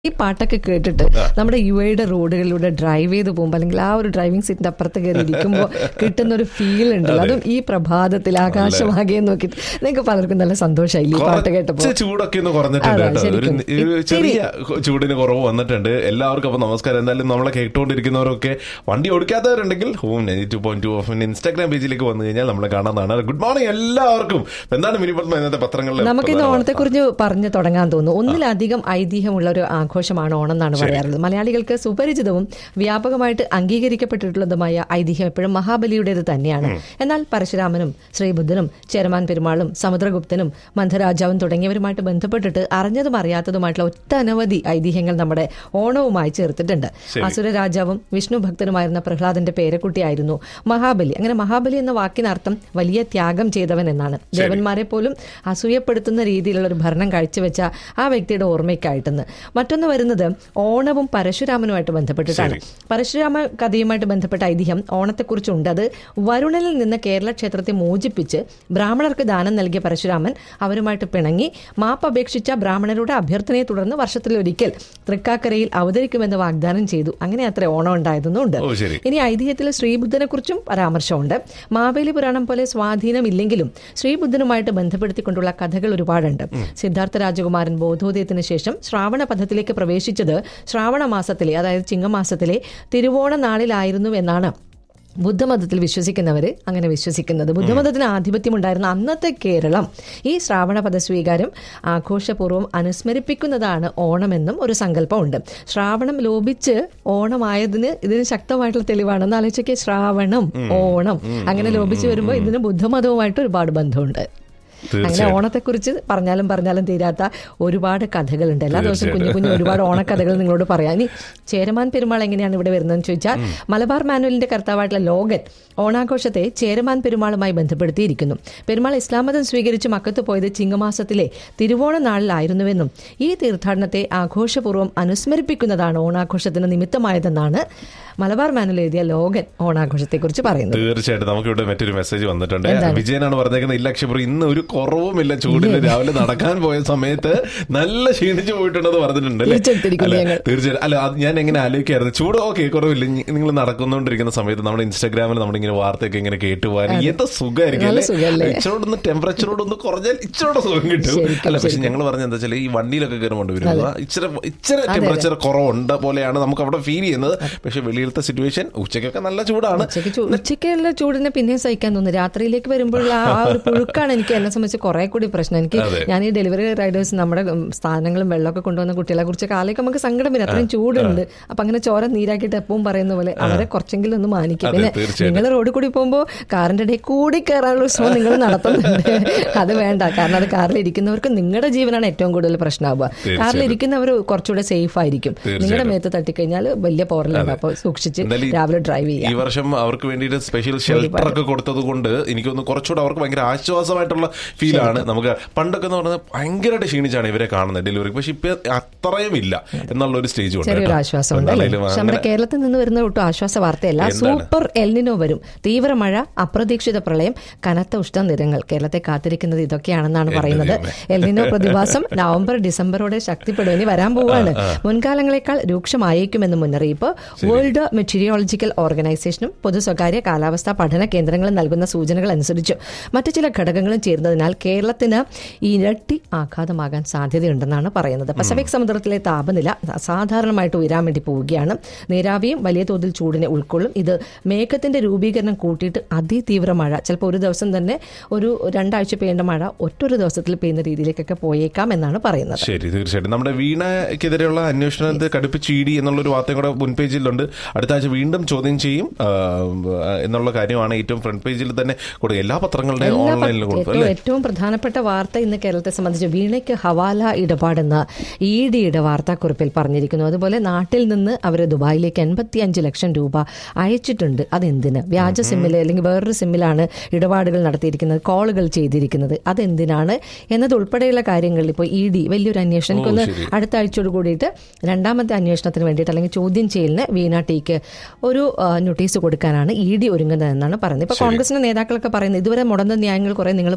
ഈ പാട്ടൊക്കെ കേട്ടിട്ട് നമ്മുടെ യു എയുടെ റോഡുകളിലൂടെ ഡ്രൈവ് ചെയ്ത് പോകുമ്പോൾ അല്ലെങ്കിൽ ആ ഒരു ഡ്രൈവിംഗ് സീറ്റിന്റെ അപ്പുറത്ത് കയറി ഇരിക്കുമ്പോൾ കിട്ടുന്ന ഒരു ഫീൽ ഉണ്ടല്ലോ അതും ഈ പ്രഭാതത്തിൽ ആകാശമാകെ നോക്കിയിട്ട് നിങ്ങൾക്ക് പലർക്കും നല്ല സന്തോഷമായില്ലേ ഈ പാട്ട് കേട്ടപ്പോൾ കുറച്ച് ചൂടൊക്കെ ഒന്ന് കുറഞ്ഞിട്ടുണ്ട് അതെ, കേട്ടോ ഒരു ശരിക്കും. ഒരു ഇത്തിരി. ചെറിയ ചൂടിന് കുറവ് വന്നിട്ടുണ്ട് എല്ലാവർക്കും അപ്പൊ നമസ്കാരം എന്തായാലും നമ്മളെ കേട്ടുകൊണ്ടിരിക്കുന്നവരൊക്കെ വണ്ടി ഓടിക്കാത്തവരുണ്ടെങ്കിൽ home two point two of Instagram പേജിലേക്ക് വന്നു കഴിഞ്ഞാൽ നമ്മളെ കാണാവുന്നതാണ് ഗുഡ് മോർണിംഗ് എല്ലാവർക്കും അപ്പൊ എന്താണ് മിനി പത്മ ഇന്നത്തെ പത്രങ്ങളിൽ നമുക്ക് ഇന്ന് ഓണത്തെ കുറിച്ച് പറഞ്ഞു തുടങ്ങാൻ തോന്നുന്നു ഒന്നിലധികം ഐതിഹ്യമുള്ള ഒരു ആഘോഷമാണ് ഓണം എന്നാണ് പറയാറുള്ളത് മലയാളികൾക്ക് സുപരിചിതവും വ്യാപകമായിട്ട് അംഗീകരിക്കപ്പെട്ടിട്ടുള്ളതുമായ ഐതിഹ്യം എപ്പോഴും മഹാബലിയുടേത് തന്നെയാണ് എന്നാൽ പരശുരാമനും ശ്രീബുദ്ധനും ചേരമാൻ പെരുമാളും സമുദ്രഗുപ്തനും മന്ധരാജാവും തുടങ്ങിയവരുമായിട്ട് ബന്ധപ്പെട്ടിട്ട് അറിഞ്ഞതും അറിയാത്തതുമായിട്ടുള്ള ഒട്ടനവധി ഐതിഹ്യങ്ങൾ നമ്മുടെ ഓണവുമായി ചേർത്തിട്ടുണ്ട് അസുര രാജാവും വിഷ്ണു ഭക്തനുമായിരുന്ന പ്രഹ്ലാദന്റെ പേരക്കുട്ടിയായിരുന്നു മഹാബലി അങ്ങനെ മഹാബലി എന്ന വാക്കിനർത്ഥം വലിയ ത്യാഗം ചെയ്തവൻ എന്നാണ് ദേവന്മാരെ പോലും അസൂയപ്പെടുത്തുന്ന രീതിയിലുള്ള ഒരു ഭരണം കാഴ്ചവെച്ച ആ വ്യക്തിയുടെ ഓർമ്മയ്ക്കായിട്ടെന്ന് മറ്റൊന്ന് വരുന്നത് ഓണവും പരശുരാമനുമായിട്ട് ബന്ധപ്പെട്ടിട്ടാണ് പരശുരാമ കഥയുമായിട്ട് ബന്ധപ്പെട്ട ഐതിഹ്യം ഓണത്തെക്കുറിച്ചുണ്ട് അത് വരുണനിൽ നിന്ന് കേരള ക്ഷേത്രത്തെ മോചിപ്പിച്ച് ബ്രാഹ്മണർക്ക് ദാനം നൽകിയ പരശുരാമൻ അവരുമായിട്ട് പിണങ്ങി മാപ്പ് അപേക്ഷിച്ച ബ്രാഹ്മണരുടെ അഭ്യർത്ഥനയെ തുടർന്ന് വർഷത്തിലൊരിക്കൽ തൃക്കാക്കരയിൽ അവതരിക്കുമെന്ന് വാഗ്ദാനം ചെയ്തു അങ്ങനെ അത്ര ഓണം ഉണ്ടായതെന്നുണ്ട് ഓ ശരി ഇനി ഐതിഹ്യത്തിൽ ശ്രീബുദ്ധനെ കുറിച്ചും പരാമർശമുണ്ട് മാവേലി പുരാണം പോലെ സ്വാധീനമില്ലെങ്കിലും ശ്രീബുദ്ധനുമായിട്ട് ബന്ധപ്പെടുത്തിക്കൊണ്ടുള്ള കഥകൾ ഒരുപാടുണ്ട് സിദ്ധാർത്ഥ രാജകുമാരൻ ബോധോദയത്തിന് ശേഷം ശ്രാവണ പഥത്തിലേക്ക് പ്രവേശിച്ചത് ശ്രാവണ മാസത്തിലെ അതായത് ചിങ്ങമാസത്തിലെ തിരുവോണ നാളിലായിരുന്നു എന്നാണ് ബുദ്ധമതത്തിൽ വിശ്വസിക്കുന്നവർ അങ്ങനെ വിശ്വസിക്കുന്നത് ബുദ്ധമതത്തിന് ആധിപത്യമുണ്ടായിരുന്ന അന്നത്തെ കേരളം ഈ ശ്രാവണ പദസ്വീകാരം ആഘോഷപൂർവ്വം അനുസ്മരിപ്പിക്കുന്നതാണ് ഓണമെന്നും ഒരു സങ്കല്പമുണ്ട് ശ്രാവണം ലോപിച്ച് ഓണമായതിന് ഇതിന് ശക്തമായിട്ടുള്ള തെളിവാണെന്ന് ആലോചിക്കെ ശ്രാവണം ഓണം അങ്ങനെ ലോപിച്ച് വരുമ്പോൾ ഇതിന് ബുദ്ധമതവുമായിട്ട് ഒരുപാട് ബന്ധമുണ്ട് അങ്ങനെ തീർച്ചയായും ഓണത്തെക്കുറിച്ച് പറഞ്ഞാലും പറഞ്ഞാലും തീരാത്ത ഒരുപാട് കഥകളുണ്ട് എല്ലാ ദിവസവും കുഞ്ഞു കുഞ്ഞു ഒരുപാട് ഓണക്കഥകൾ നിങ്ങളോട് പറയാം ഇനി ചേരമാൻ പെരുമാൾ എങ്ങനെയാണ് ഇവിടെ വരുന്നതെന്ന് ചോദിച്ചാൽ മലബാർ മാനുവലിന്റെ കർത്താവായിട്ടുള്ള ലോകൻ ഓണാഘോഷത്തെ ചേരമാൻ പെരുമാളുമായി ബന്ധപ്പെടുത്തിയിരിക്കുന്നു പെരുമാൾ ഇസ്ലാം മതം സ്വീകരിച്ച് മക്കത്ത് പോയത് ചിങ്ങമാസത്തിലെ തിരുവോണ നാളിലായിരുന്നുവെന്നും ഈ തീർത്ഥാടനത്തെ ആഘോഷപൂർവ്വം അനുസ്മരിപ്പിക്കുന്നതാണ് ഓണാഘോഷത്തിന് നിമിത്തമായതെന്നാണ് മലബാർ മാനുവൽ എഴുതിയ ലോകൻ ഓണാഘോഷത്തെക്കുറിച്ച് പറയുന്നത് തീർച്ചയായിട്ടും നമുക്ക് ഇവിടെ മറ്റൊരു മെസ്സേജ് വന്നിട്ടുണ്ട് വിജയനാണ് പറഞ്ഞേക്കുന്നത് ഇല്ല അക്ഷയപുരം ഇന്ന് ഒരു കുറവുമില്ല ചൂടിന് രാവിലെ നടക്കാൻ പോയ സമയത്ത് നല്ല ക്ഷീണിച്ചു പോയിട്ടുണ്ടെന്ന് പറഞ്ഞിട്ടുണ്ട് അല്ലേ? തിരിച്ചെടുത്തിരിക്കുന്നു അല്ല, ഞങ്ങൾ. തീർച്ചയായിട്ടും അല്ല അത് ഞാൻ എങ്ങനെ ആലോചിക്കായിരുന്നു ചൂട് ഓക്കെ കുറവില്ല നിങ്ങൾ നടക്കുന്നുകൊണ്ടിരിക്കുന്ന സമയത്ത് നമ്മുടെ ഇൻസ്റ്റാഗ്രാമിൽ നമ്മുടെ ഇങ്ങനെ വാർത്തയൊക്കെ ഇങ്ങനെ കേട്ടുപോകാൻ എന്ത് സുഖമായിരിക്കും നല്ല അല്ലേ? സുഖമല്ലേ? ഇച്ചിരോടൊന്ന് ടെമ്പറേച്ചറോടൊന്ന് കുറഞ്ഞാൽ ഇച്ചിരോടെ സുഖം കിട്ടും ശരിക്കും, അല്ല പക്ഷെ ഞങ്ങൾ പറഞ്ഞ എന്താ വെച്ചാൽ ഈ വണ്ടിയിലൊക്കെ കയറുമ്പോൾ വരും ഇച്ചിരി ഇച്ചിരി ടെമ്പറേച്ചർ കുറവുണ്ട് പോലെയാണ് നമുക്ക് അവിടെ ഫീൽ ചെയ്യുന്നത് പക്ഷെ വെളിയിലത്തെ സിറ്റുവേഷൻ ഉച്ചയ്ക്കൊക്കെ നല്ല ചൂടാണ് ഉച്ചയ്ക്ക് ചൂ- ഉച്ചയ്ക്കുള്ള ചൂടിനെ പിന്നെ സഹിക്കാൻ തോന്നുന്നു രാത്രിയിലേക്ക് വരുമ്പോഴുള്ള ആ ആ ഒരു പുഴുക്കാണ് എനിക്ക് എന്നെ സംബന്ധിച്ച് കുറെ കൂടി പ്രശ്നം എനിക്ക് ഞാൻ ഈ ഡെലിവറി റൈഡേഴ്സ് നമ്മുടെ ഉം, സ്ഥാനങ്ങളും വെള്ളമൊക്കെ കൊണ്ടുവന്ന കുട്ടികളെ കുറിച്ച് കാലൊക്കെ നമുക്ക് സങ്കടം വരും അത്രയും ചൂടുണ്ട് അപ്പൊ അങ്ങനെ ചോര നീരാക്കിയിട്ട് എപ്പോഴും പറയുന്ന പോലെ അവരെ കുറച്ചെങ്കിലും ഒന്ന് മാനിക്കും അതെ, പിന്നെ തീർച്ചയായിട്ടും. നിങ്ങൾ റോഡിൽ കൂടി പോകുമ്പോൾ കാറിന്റെ ഇടയിൽ കൂടി കയറാനുള്ള ശ്രമം നിങ്ങൾ നടത്തുന്നുണ്ട് അത് വേണ്ട കാരണം അത് കാറിൽ ഇരിക്കുന്നവർക്ക് നിങ്ങളുടെ ജീവനാണ് ഏറ്റവും കൂടുതൽ പ്രശ്നമാവുക കാറിൽ ഇരിക്കുന്നവർ കുറച്ചുകൂടെ സേഫ് ആയിരിക്കും നിങ്ങളുടെ മേത്ത് തട്ടിക്കഴിഞ്ഞാൽ വലിയ പോറലുണ്ട് അപ്പോൾ സൂക്ഷിച്ച് എന്തായാലും ഈ- രാവിലെ ഡ്രൈവ് ചെയ്യാം ഈ വർഷം അവർക്ക് വേണ്ടിയിട്ട് സ്പെഷ്യൽ ഷെൽട്ടർ ഒക്കെ കൊടുത്തത് കൊണ്ട് എനിക്കൊന്ന് കുറച്ചുകൂടെ അവർക്ക് ഭയങ്കര ആശ്വാസമായിട്ടുള്ള ഫീലാണ് നമുക്ക് പണ്ടൊക്കെ എന്ന് പറഞ്ഞാൽ ഭയങ്കരമായിട്ട് ക്ഷീണിച്ചാണ് ഇവരെ കാണുന്നത് ഡെലിവറി പക്ഷെ ഇപ്പൊ അത്രയും ഇല്ല എന്നുള്ള ഒരു സ്റ്റേജ് ഉണ്ട് ചെറിയൊരു കേട്ടോ. ആശ്വാസമുണ്ട് അല്ലേ? എന്തായാലും പക്ഷെ നമ്മുടെ അങ്ങനെ- കേരളത്തിൽ നിന്ന് വരുന്ന ഒട്ടും ആശ്വാസ വാർത്തയല്ല എന്താണ്? സൂപ്പർ എൽനിനോ വരും തീവ്രമഴ അപ്രതീക്ഷിത പ്രളയം കനത്ത ഉഷ്ണനിരങ്ങൾ കേരളത്തെ കാത്തിരിക്കുന്നത് ഇതൊക്കെയാണെന്നാണ് പറയുന്നത് എൽനിനോ പ്രതിഭാസം നവംബർ ഡിസംബറോടെ ശക്തിപ്പെടും ഇനി വരാൻ പോവുകയാണ് മുൻകാലങ്ങളെക്കാൾ രൂക്ഷമായേക്കുമെന്ന് മുന്നറിയിപ്പ് വേൾഡ് മെറ്റീരിയോളജിക്കൽ ഓർഗനൈസേഷനും പൊതു സ്വകാര്യ കാലാവസ്ഥാ പഠന കേന്ദ്രങ്ങളും നൽകുന്ന സൂചനകൾ അനുസരിച്ച് മറ്റു ചില ഘടകങ്ങളും ചേരുന്നതിനാൽ കേരളത്തിന് ഇരട്ടി ആഘാതമാകാൻ സാധ്യതയുണ്ടെന്നാണ് പറയുന്നത് പസഫിക് സമുദ്രത്തിലെ താപനില അസാധാരണമായിട്ട് ഉയരാൻ വേണ്ടി പോവുകയാണ് നീരാവിയും വലിയ തോതിൽ ചൂടിനെ ഉൾക്കൊള്ളും ഇത് മേഘത്തിന്റെ രൂപീകരണം കൂട്ടിയിട്ട് അതിതീവ്ര മഴ ചിലപ്പോൾ ഒരു ദിവസം തന്നെ ഒരു രണ്ടാഴ്ച പെയ്യേണ്ട മഴ ഒറ്റൊരു ദിവസത്തിൽ പെയ്യുന്ന രീതിയിലേക്കൊക്കെ പോയേക്കാം എന്നാണ് പറയുന്നത് ശരി തീർച്ചയായിട്ടും നമ്മുടെ വീണയ്ക്കെതിരെയുള്ള അന്വേഷണത്തെ കടുപ്പിച്ച് ഇ ഡി എന്നുള്ള ഒരു വാർത്തയും കൂടെ മുൻ പേജിലുണ്ട് അടുത്ത ആഴ്ച വീണ്ടും ചോദ്യം ചെയ്യും ആ, എന്നുള്ള കാര്യമാണ് ഏറ്റവും ഫ്രണ്ട് പേജിൽ തന്നെ കൊടുക്കുക എല്ലാ പത്രങ്ങളുടെയും എല്ലാ ഓൺലൈനിൽ പത്ര- കൊടുക്കും ഏറ്റവും അല്ലേ ഏറ്റവും പ്രധാനപ്പെട്ട വാർത്ത ഇന്ന് കേരളത്തെ സംബന്ധിച്ച് വീണയ്ക്ക് ഹവാല ഇടപാടെന്ന് ഇ ഡിയുടെ വാർത്താക്കുറിപ്പിൽ പറഞ്ഞിരിക്കുന്നു അതുപോലെ നാട്ടിൽ നിന്ന് അവർ ദുബായിലേക്ക് എൺപത്തി അഞ്ച് ലക്ഷം രൂപ അയച്ചിട്ടുണ്ട് അതെന്തിന് വ്യാജ സിമ്മിൽ അല്ലെങ്കിൽ വേറൊരു സിമ്മിലാണ് ഇടപാടുകൾ നടത്തിയിരിക്കുന്നത് കോളുകൾ ചെയ്തിരിക്കുന്നത് അതെന്തിനാണ് എന്നത് ഉൾപ്പെടെയുള്ള കാര്യങ്ങളിൽ ഇപ്പോൾ ഇ ഡി വലിയൊരു അന്വേഷണം എനിക്കൊന്ന് ശരി. അടുത്ത ആഴ്ചയോട് കൂടിയിട്ട് രണ്ടാമത്തെ അന്വേഷണത്തിന് വേണ്ടിയിട്ട് അല്ലെങ്കിൽ ചോദ്യം ചെയ്യലിന് വീണ ടിക്ക് ഒരു ആ, നോട്ടീസ് കൊടുക്കാനാണ് ഇ ഡി ഒരുങ്ങുന്നതെന്നാണ് പറയുന്നത് ഇപ്പൊ കോൺഗ്രസിന്റെ നേതാക്കളൊക്കെ പറയുന്നത് ഇതുവരെ മുടന്ന ന്യായങ്ങൾ കുറെ നിങ്ങൾ പറഞ്ഞു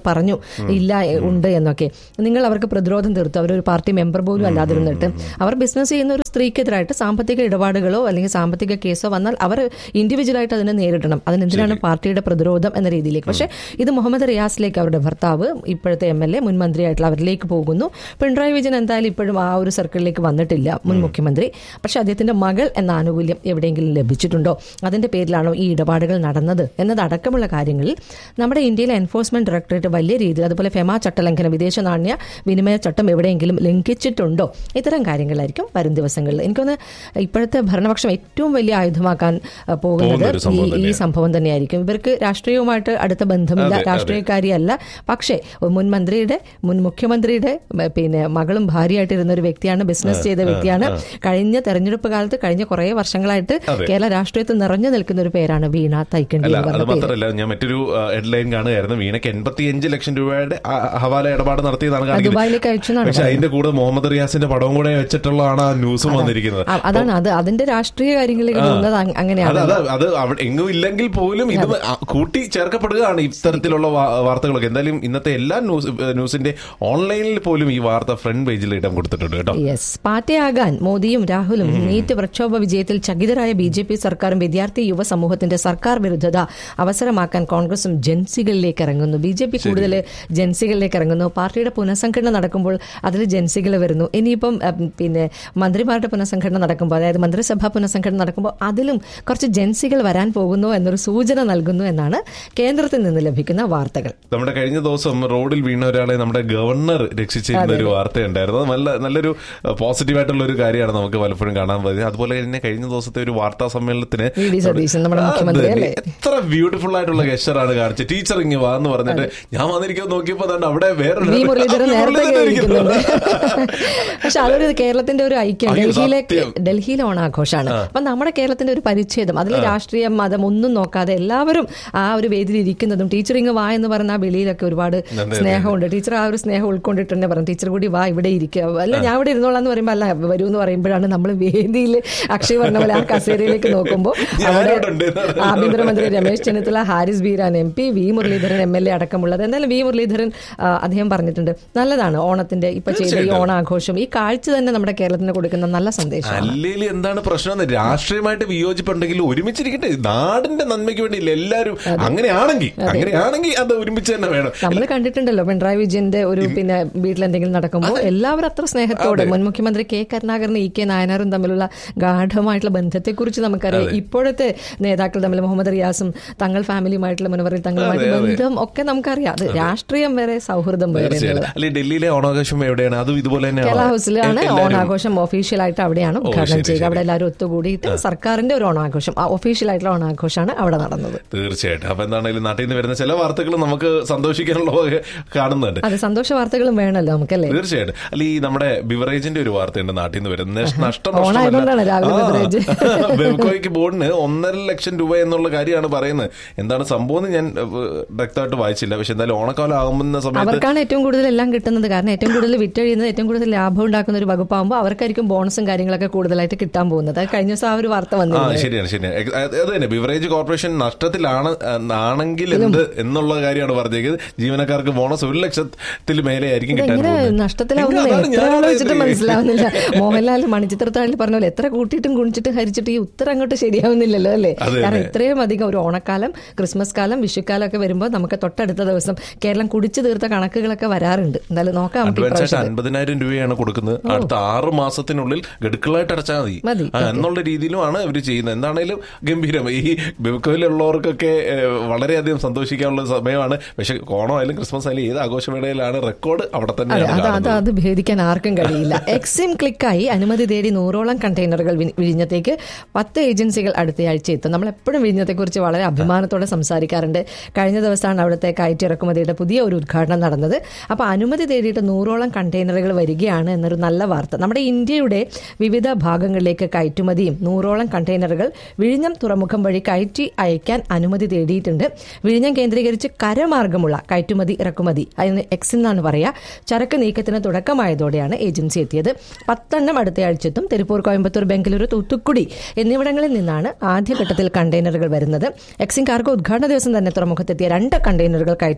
ഇല്ല എ, ഉണ്ട് എന്നൊക്കെ നിങ്ങൾ അവർക്ക് പ്രതിരോധം തീർത്തു അവരൊരു പാർട്ടി മെമ്പർ പോലും അല്ലാതിരുന്നിട്ട് അവർ ബിസിനസ് ചെയ്യുന്ന ഒരു സ്ത്രീക്കെതിരായിട്ട് സാമ്പത്തിക ഇടപാടുകളോ അല്ലെങ്കിൽ സാമ്പത്തിക കേസോ വന്നാൽ അവർ ഇൻഡിവിജ്വലായിട്ട് അതിനെ നേരിടണം അതിനെന്തിനാണ് പാർട്ടിയുടെ പ്രതിരോധം എന്ന രീതിയിലേക്ക് പക്ഷേ ഇത് മുഹമ്മദ് റിയാസിലേക്ക് അവരുടെ ഭർത്താവ് ഇപ്പോഴത്തെ എം എൽ എ മുൻ മന്ത്രിയായിട്ടുള്ള അവരിലേക്ക് പോകുന്നു പിണറായി വിജയൻ എന്തായാലും ഇപ്പോഴും ആ ഒരു സർക്കിളിലേക്ക് വന്നിട്ടില്ല മുൻ മുഖ്യമന്ത്രി പക്ഷെ അദ്ദേഹത്തിന്റെ മകൾ എന്ന ആനുകൂല്യം എവിടെയെങ്കിലും ലഭിച്ചിട്ടുണ്ടോ അതിന്റെ പേരിലാണോ ഈ ഇടപാടുകൾ നടന്നത് എന്നതടക്കമുള്ള കാര്യങ്ങളിൽ നമ്മുടെ ഇന്ത്യയിലെ എൻഫോഴ്സ്മെന്റ് ഡയറക്ടറേറ്റ് വലിയ രീതിയിൽ അതുപോലെ ഫെമ ചട്ടലംഘനം വിദേശ നാണ്യ വിനിമയ ചട്ടം എവിടെയെങ്കിലും ലംഘിച്ചിട്ടുണ്ടോ ഇത്തരം കാര്യങ്ങളായിരിക്കും വരും ദിവസങ്ങളിൽ എനിക്കൊന്ന് ഇപ്പോഴത്തെ ഭരണപക്ഷം ഏറ്റവും വലിയ ആയുധമാക്കാൻ അഹ്, പോകുന്നത് പോകുന്ന ഒരു സംഭവം ഈ- ഈ തന്നെയാണ്. സംഭവം തന്നെയായിരിക്കും ഇവർക്ക് രാഷ്ട്രീയവുമായിട്ട് അടുത്ത ബന്ധമില്ല അതെ, അതെ. രാഷ്ട്രീയക്കാരിയല്ല പക്ഷേ മുൻ മന്ത്രിയുടെ മുൻ മുഖ്യമന്ത്രിയുടെ ബ- പിന്നെ മകളും ഭാര്യയായിട്ടിരുന്ന ഒരു വ്യക്തിയാണ് ബിസിനസ് ചെയ്ത വ്യക്തിയാണ് കഴിഞ്ഞ തെരഞ്ഞെടുപ്പ് കാലത്ത് കഴിഞ്ഞ കുറേ വർഷങ്ങളായിട്ട് അതെ. കേരള രാഷ്ട്രീയത്തിൽ നിറഞ്ഞു നിൽക്കുന്ന ഒരു പേരാണ് വീണ തൈക്കണ്ടി അല്ല എന്ന് അത് പറഞ്ഞ പേര് മാത്രമല്ല ഞാൻ മറ്റൊരു ഹെഡ്ലൈൻ കാണുകയായിരുന്നു വീണയ്ക്ക് എൺപത്തിയഞ്ച് ലക്ഷം രൂപയുടെ ആ, ഹവാല ഇടപാട് നടത്തിയതാണ് കാണിക്കുന്നത് ദുബായിലേക്ക് അയച്ചെന്നാണ് പക്ഷെ അതിന്റെ കൂടെ മുഹമ്മദ് റിയാസിന്റെ പടവും കൂടെ വെച്ചിട്ടുള്ളതാണ് ആ ന്യൂസും വന്നിരിക്കുന്നത് ആ, അതാണ് അത് അതിന്റെ രാഷ്ട്രീയ കാര്യങ്ങളിലേക്ക് പോകുന്നത് അങ്- അത് അങ്ങനെയാണ് അത് അത് അവിടെ എങ്ങും ഇല്ലെങ്കിൽ പോലും ഇത് ആ കൂട്ടി ചേർക്കപ്പെടുകയാണ് ഇത്തരത്തിലുള്ള വാ- വാർത്തകളൊക്കെ എന്തായാലും ഇന്നത്തെ എല്ലാ ന്യൂസ് ന്യൂസിന്റെ ഓൺലൈനിൽ പോലും ഈ വാർത്ത ഫ്രണ്ട് പേജിൽ ഇടം കൊടുത്തിട്ടുണ്ട് കേട്ടോ യെസ് പാർട്ടിയാകാൻ മോദിയും രാഹുലും നീറ്റ് പ്രക്ഷോഭ വിജയത്തിൽ ചകിതരായ ബി ജെ പി സർക്കാരും വിദ്യാർത്ഥി യുവ സമൂഹത്തിന്റെ സർക്കാർ വിരുദ്ധത അവസരമാക്കാൻ കോൺഗ്രസും ജൻസികളിലേക്ക് ഇറങ്ങുന്നു ബി ജെ പി കൂടുതൽ ജൻസികളിലേക്ക് ഇറങ്ങുന്നു പാർട്ടിയുടെ പുനഃസംഘടന നടക്കുമ്പോൾ അതിൽ ജൻസികൾ വരുന്നു ഇനിയിപ്പം ഉം, പിന്നെ മന്ത്രിമാരുടെ പുനഃസംഘടന നടക്കുമ്പോൾ അതായത് മന്ത്രിസഭാ പുനഃസംഘടന നടക്കുമ്പോൾ അതിലും കുറച്ച് ജൻസികൾ വരാൻ പോകുന്നു എന്നൊരു സൂചന നൽകുന്നു എന്നാണ് കേന്ദ്രത്തിൽ നിന്ന് ലഭിക്കുന്ന വാർത്തകൾ നമ്മുടെ കഴിഞ്ഞ ദിവസം റോഡിൽ വീണ ഒരാളെ നമ്മുടെ ഗവർണർ രക്ഷിച്ചിരുന്ന ഒരു വാർത്തയുണ്ടായിരുന്നു അത് നല്ല നല്ലൊരു പോസിറ്റീവ് ആയിട്ടുള്ള ഒരു കാര്യമാണ് നമുക്ക് പലപ്പോഴും കാണാൻ പറ്റുന്നത് അതുപോലെ തന്നെ കഴിഞ്ഞ ദിവസത്തെ ഒരു വാർത്താ സമ്മേളനത്തിന് വി ഡി സതീശൻ നമ്മുടെ ആ, മുഖ്യമന്ത്രി അത് അല്ലേ എത്ര ബ്യൂട്ടിഫുൾ ആയിട്ടുള്ള ഗസ്റ്ററാണ് കാണിച്ചത് ടീച്ചർ ഇങ്ങ് വാന്ന് പറഞ്ഞിട്ട് ഞാൻ വന്നിരിക്കാൻ നോക്കിയപ്പോ ദാണ്ട് അവിടെ വേറെ വി മുരളീധരൻ ആ, വി നേരത്തെ മുരളീധരൻ കേൾക്കുന്നുണ്ട് ഇരിക്കുന്നുണ്ട്. പക്ഷെ അതൊരു കേരളത്തിന്റെ ഒരു ഐക്യം അയ്യോ, ഡൽഹിയിലെ സത്യം. ഡൽഹിയിലെ ഓണാഘോഷമാണ് അപ്പൊ നമ്മുടെ കേരളത്തിന്റെ ഒരു പരിച്ഛേദം അതിൽ രാഷ്ട്രീയം മതം ഒന്നും നോക്കാതെ എല്ലാവരും ആ ഒരു വേദിയിൽ ഇരിക്കുന്നതും ടീച്ചർ ഇങ്ങ് വാ എന്ന് പറഞ്ഞ ആ വെളിയിലൊക്കെ ഒരുപാട് അതെ. സ്നേഹമുണ്ട് ടീച്ചർ ആ ഒരു സ്നേഹം ഉൾക്കൊണ്ടിട്ട് തന്നെ പറഞ്ഞു ടീച്ചർ കൂടി വാ ഇവിടെ ഇരിക്കുക അല്ല ഞാൻ ഇവിടെ ഇരുന്നോളാം എന്ന് പറയുമ്പോൾ അല്ല വരൂ എന്ന് പറയുമ്പോഴാണ് നമ്മൾ വേദിയിൽ അക്ഷയ് പറഞ്ഞ പോലെ ആ കസേരയിലേക്ക് നോക്കുമ്പോൾ അവിടെ ഞാനിവിടെ ഉണ്ട് എന്നാണ്. ആഭ്യന്തരമന്ത്രി Ramesh Chennithala Haris Beeran M P V Muraleedharan M L A അടക്കമുള്ളത് എന്തായാലും വി മുരളീധരൻ ആ, അദ്ദേഹം പറഞ്ഞിട്ടുണ്ട് നല്ലതാണ് ഓണത്തിന്റെ ഇപ്പൊ ചെയ്ത ഈ തീർച്ചയായിട്ടും. ഓണാഘോഷം ഈ കാഴ്ച തന്നെ നമ്മുടെ കേരളത്തിന് കൊടുക്കുന്ന നല്ല സന്ദേശമാണ് അല്ലേലും എന്താണ് പ്രശ്നം എന്ന് രാഷ്ട്രീയമായിട്ട് വിയോജിപ്പുണ്ടെങ്കിൽ ഒരുമിച്ചിരിക്കട്ടെ നാടിന്റെ നന്മയ്ക്ക് വേണ്ടിയില്ല എല്ലാവരും അങ്ങനെയാണെങ്കിൽ അങ്ങനെയാണെങ്കിൽ അത് ഒരുമിച്ച് തന്നെ വേണം നമ്മൾ കണ്ടിട്ടുണ്ടല്ലോ പിണറായി വിജയന്റെ ഒരു പിന്നെ വീട്ടിൽ എന്തെങ്കിലും നടക്കുമ്പോൾ എല്ലാവരും അത്ര സ്നേഹത്തോടെ മുൻ മുഖ്യമന്ത്രി കെ കരുണാകരനും ഇ കെ നായനാറും തമ്മിലുള്ള ഗാഠമായിട്ടുള്ള ബന്ധത്തെക്കുറിച്ച് നമുക്കറിയാം ഇപ്പോഴത്തെ നേതാക്കൾ തമ്മിൽ മുഹമ്മദ് റിയാസും തങ്ങൾ ഫാമിലിയുമായിട്ടുള്ള മുനവറിൽ തങ്ങളുമായിട്ട് ബന്ധം ഒക്കെ നമുക്കറിയാം അത് രാഷ്ട്രീയം വേറെ സൗഹൃദം വേറെ എന്നുള്ളത് തീർച്ചയായിട്ടും അല്ലെ ഡൽഹിയിലെ ഓണാഘോഷം എവിടെയാണ് അതും ഇതുപോലെ കേരള തന്നെയാണ് ഹൗസിലാണ് ഓണാഘോഷം ഒഫീഷ്യലായിട്ട് അവിടെയാണ് ഉദ്ഘാടനം ശരി, ചെയ്യുക അവിടെ എല്ലാവരും ഒത്തുകൂടിയിട്ട് സർക്കാരിന്റെ ഒരു ഓണാഘോഷം ഒഫീഷ്യൽ ആയിട്ടുള്ള ഓണാഘോഷമാണ് അവിടെ നടന്നത് തീർച്ചയായിട്ടും അപ്പൊ എന്താണെങ്കിലും നാട്ടിൽ നിന്ന് വരുന്ന ചില വാർത്തകൾ നമുക്ക് സന്തോഷിക്കാനുള്ള വക കാണുന്നുണ്ട് അത് സന്തോഷ വാർത്തകളും വേണമല്ലോ നമുക്കല്ലേ തീർച്ചയായിട്ടും അല്ല ഈ നമ്മുടെ ബിവറേജിന്റെ ഒരു വാർത്തയുണ്ട് നാട്ടിൽ നിന്ന് വരുന്നത് നഷ്- നഷ്ടം ഓണായതുകൊണ്ടാണ് രാവിലെ ബിവറേജ്. ബെവ്കോയ്ക്ക് ബോർഡിന് ഒന്നര ലക്ഷം രൂപ എന്നുള്ള കാര്യമാണ് പറയുന്നത് എന്താണ് സംഭവം എന്ന് ഞാൻ ഏഹ്, വ്യക്തമായിട്ട് വായിച്ചില്ല പക്ഷെ എന്തായാലും ഓണക്കാലം ആകുന്ന സമയത്ത് അവർക്കാണ് ഏറ്റവും കൂടുതൽ എല്ലാം കിട്ടുന്നത് കാരണം ഏറ്റവും കൂടുതൽ വിറ്റഴിയുന്നത് ഏറ്റവും കൂടുതൽ ലാഭം ഉണ്ടാക്കുന്ന ഒരു വകുപ്പാകുമ്പോൾ അവർക്കായിരിക്കും ബോണസും കാര്യങ്ങളൊക്കെ കൂടുതലായിട്ട് കിട്ടാൻ പോകുന്നത് അത് കഴിഞ്ഞ ദിവസം ആ ഒരു വാർത്ത ആ വന്നിരുന്നു ശരിയാണ് ശരിയാണ് എ- അത് അത് തന്നെ ബിവറേജ് കോർപ്പറേഷൻ നഷ്ടത്തിലാണ് ആ, ആണെങ്കിൽ എന്ത് എന്നുള്ള കാര്യമാണ് പറഞ്ഞേക്കുന്നത് ജീവനക്കാർക്ക് ബോണസ് ഒരു ലക്ഷത്തിൽ മേലെ ആയിരിക്കും കിട്ടാൻ എങ്ങനെ പോകുന്നത്. നഷ്ടത്തിലാവുന്നില്ല എങ്ങനെ? അതാണ് എത്ര ഞാൻ ആലോചിച്ചിട്ട് ആലോചിച്ചത്. മനസ്സിലാവുന്നില്ല മോഹൻലാൽ മണിച്ചിത്രത്താഴിൽ പറഞ്ഞ പോലെ എത്ര കൂട്ടിയിട്ടും കുണിച്ചിട്ടും ഹരിച്ചിട്ട് ഈ ഉത്തരം അങ്ങോട്ട് ശരിയാവുന്നില്ലല്ലോ അല്ലേ അതെ, കാരണം അതെ. ഇത്രയും അധികം ഒരു ഓണക്കാലം ക്രിസ്മസ് കാലം വിഷുക്കാലം ഒക്കെ വരുമ്പോൾ നമുക്ക് തൊട്ടടുത്ത ദിവസം കേരളം കുടിച്ചു തീർത്ത കണക്കുകളൊക്കെ വരാറുണ്ട് എന്തായാലും നോക്കാം നമുക്ക് അഡ്വാൻസ് ആയിട്ട് ഇപ്രാവശ്യം അൻപതിനായിരം രൂപയാണ് കൊടുക്കുന്നത് അടുത്ത ആറ് മാസത്തിനുള്ളിൽ ഗഡുക്കളായിട്ട് അടച്ചാൽ മതി മതി, ആ, എന്നുള്ള രീതിയിലുമാണ് ഇവർ ചെയ്യുന്നത് എന്താണേലും ഗംഭീരം ഈ ബിബക്കോയിലുള്ളവർക്കൊക്കെ ഏഹ്, വളരെയധികം സന്തോഷിക്കാനുള്ള സമയമാണ് പക്ഷെ ഓണം ആയാലും ക്രിസ്മസ് ആയാലും ഏത് ആഘോഷവേളയിലാണ് റെക്കോർഡ് അവിടെ അതെ തന്നെയാണ് അത് അത് കാണുന്നത് അത് ഭേദിക്കാൻ ആർക്കും കഴിയില്ല എക്സിം ക്ലിക്കായി അനുമതി തേടി നൂറോളം കണ്ടെയ്നറുകൾ വി- വിഴിഞ്ഞത്തേക്ക് പത്ത് ഏജൻസികൾ അടുത്തയാഴ്ച എത്തും നമ്മൾ എപ്പോഴും വിഴിഞ്ഞത്തെക്കുറിച്ച് വളരെ അഭിമാനത്തോടെ സംസാരിക്കാറുണ്ട് കഴിഞ്ഞ ദിവസമാണ് അവിടുത്തെ കയറ്റി ഇറക്കുമതിയുടെ പുതിയ ഒരു ഉദ്ഘാടനം നടന്നത് അപ്പോൾ അനുമതി തേടിയിട്ട് നൂറോളം കണ്ടെയ്നറുകൾ വരികയാണ് എന്നൊരു നല്ല വാർത്ത നമ്മുടെ ഇന്ത്യയുടെ വിവിധ ഭാഗങ്ങളിലേക്ക് കയറ്റുമതിയും നൂറോളം കണ്ടെയ്നറുകൾ വിഴിഞ്ഞം തുറമുഖം വഴി കയറ്റി അയക്കാൻ അനുമതി തേടിയിട്ടുണ്ട് വിഴിഞ്ഞം കേന്ദ്രീകരിച്ച് കരമാർഗമുള്ള കയറ്റുമതി ഇറക്കുമതി അതിന് എക്സ് എന്നാണ് പറയുക ചരക്ക് നീക്കത്തിന് തുടക്കമായതോടെയാണ് ഏജൻസി എത്തിയത് പത്തെണ്ണം അടുത്തയാഴ്ച എത്തും തിരുപ്പൂർ കോയമ്പത്തൂർ ബംഗളൂരു തൂത്തുക്കുടി എന്നിവിടങ്ങളിൽ നിന്നാണ് ആദ്യഘട്ടത്തിൽ കണ്ടെയ്നറുകൾ വരുന്നത് എക്സിൻ കാർഗോ ഉദ്ഘാടന ദിവസം തന്നെ തുറമുഖത്തെത്തിയ രണ്ട് കണ്ടെയ്നറുകൾ കയറ്റേണ്ട കപ്പലാണ്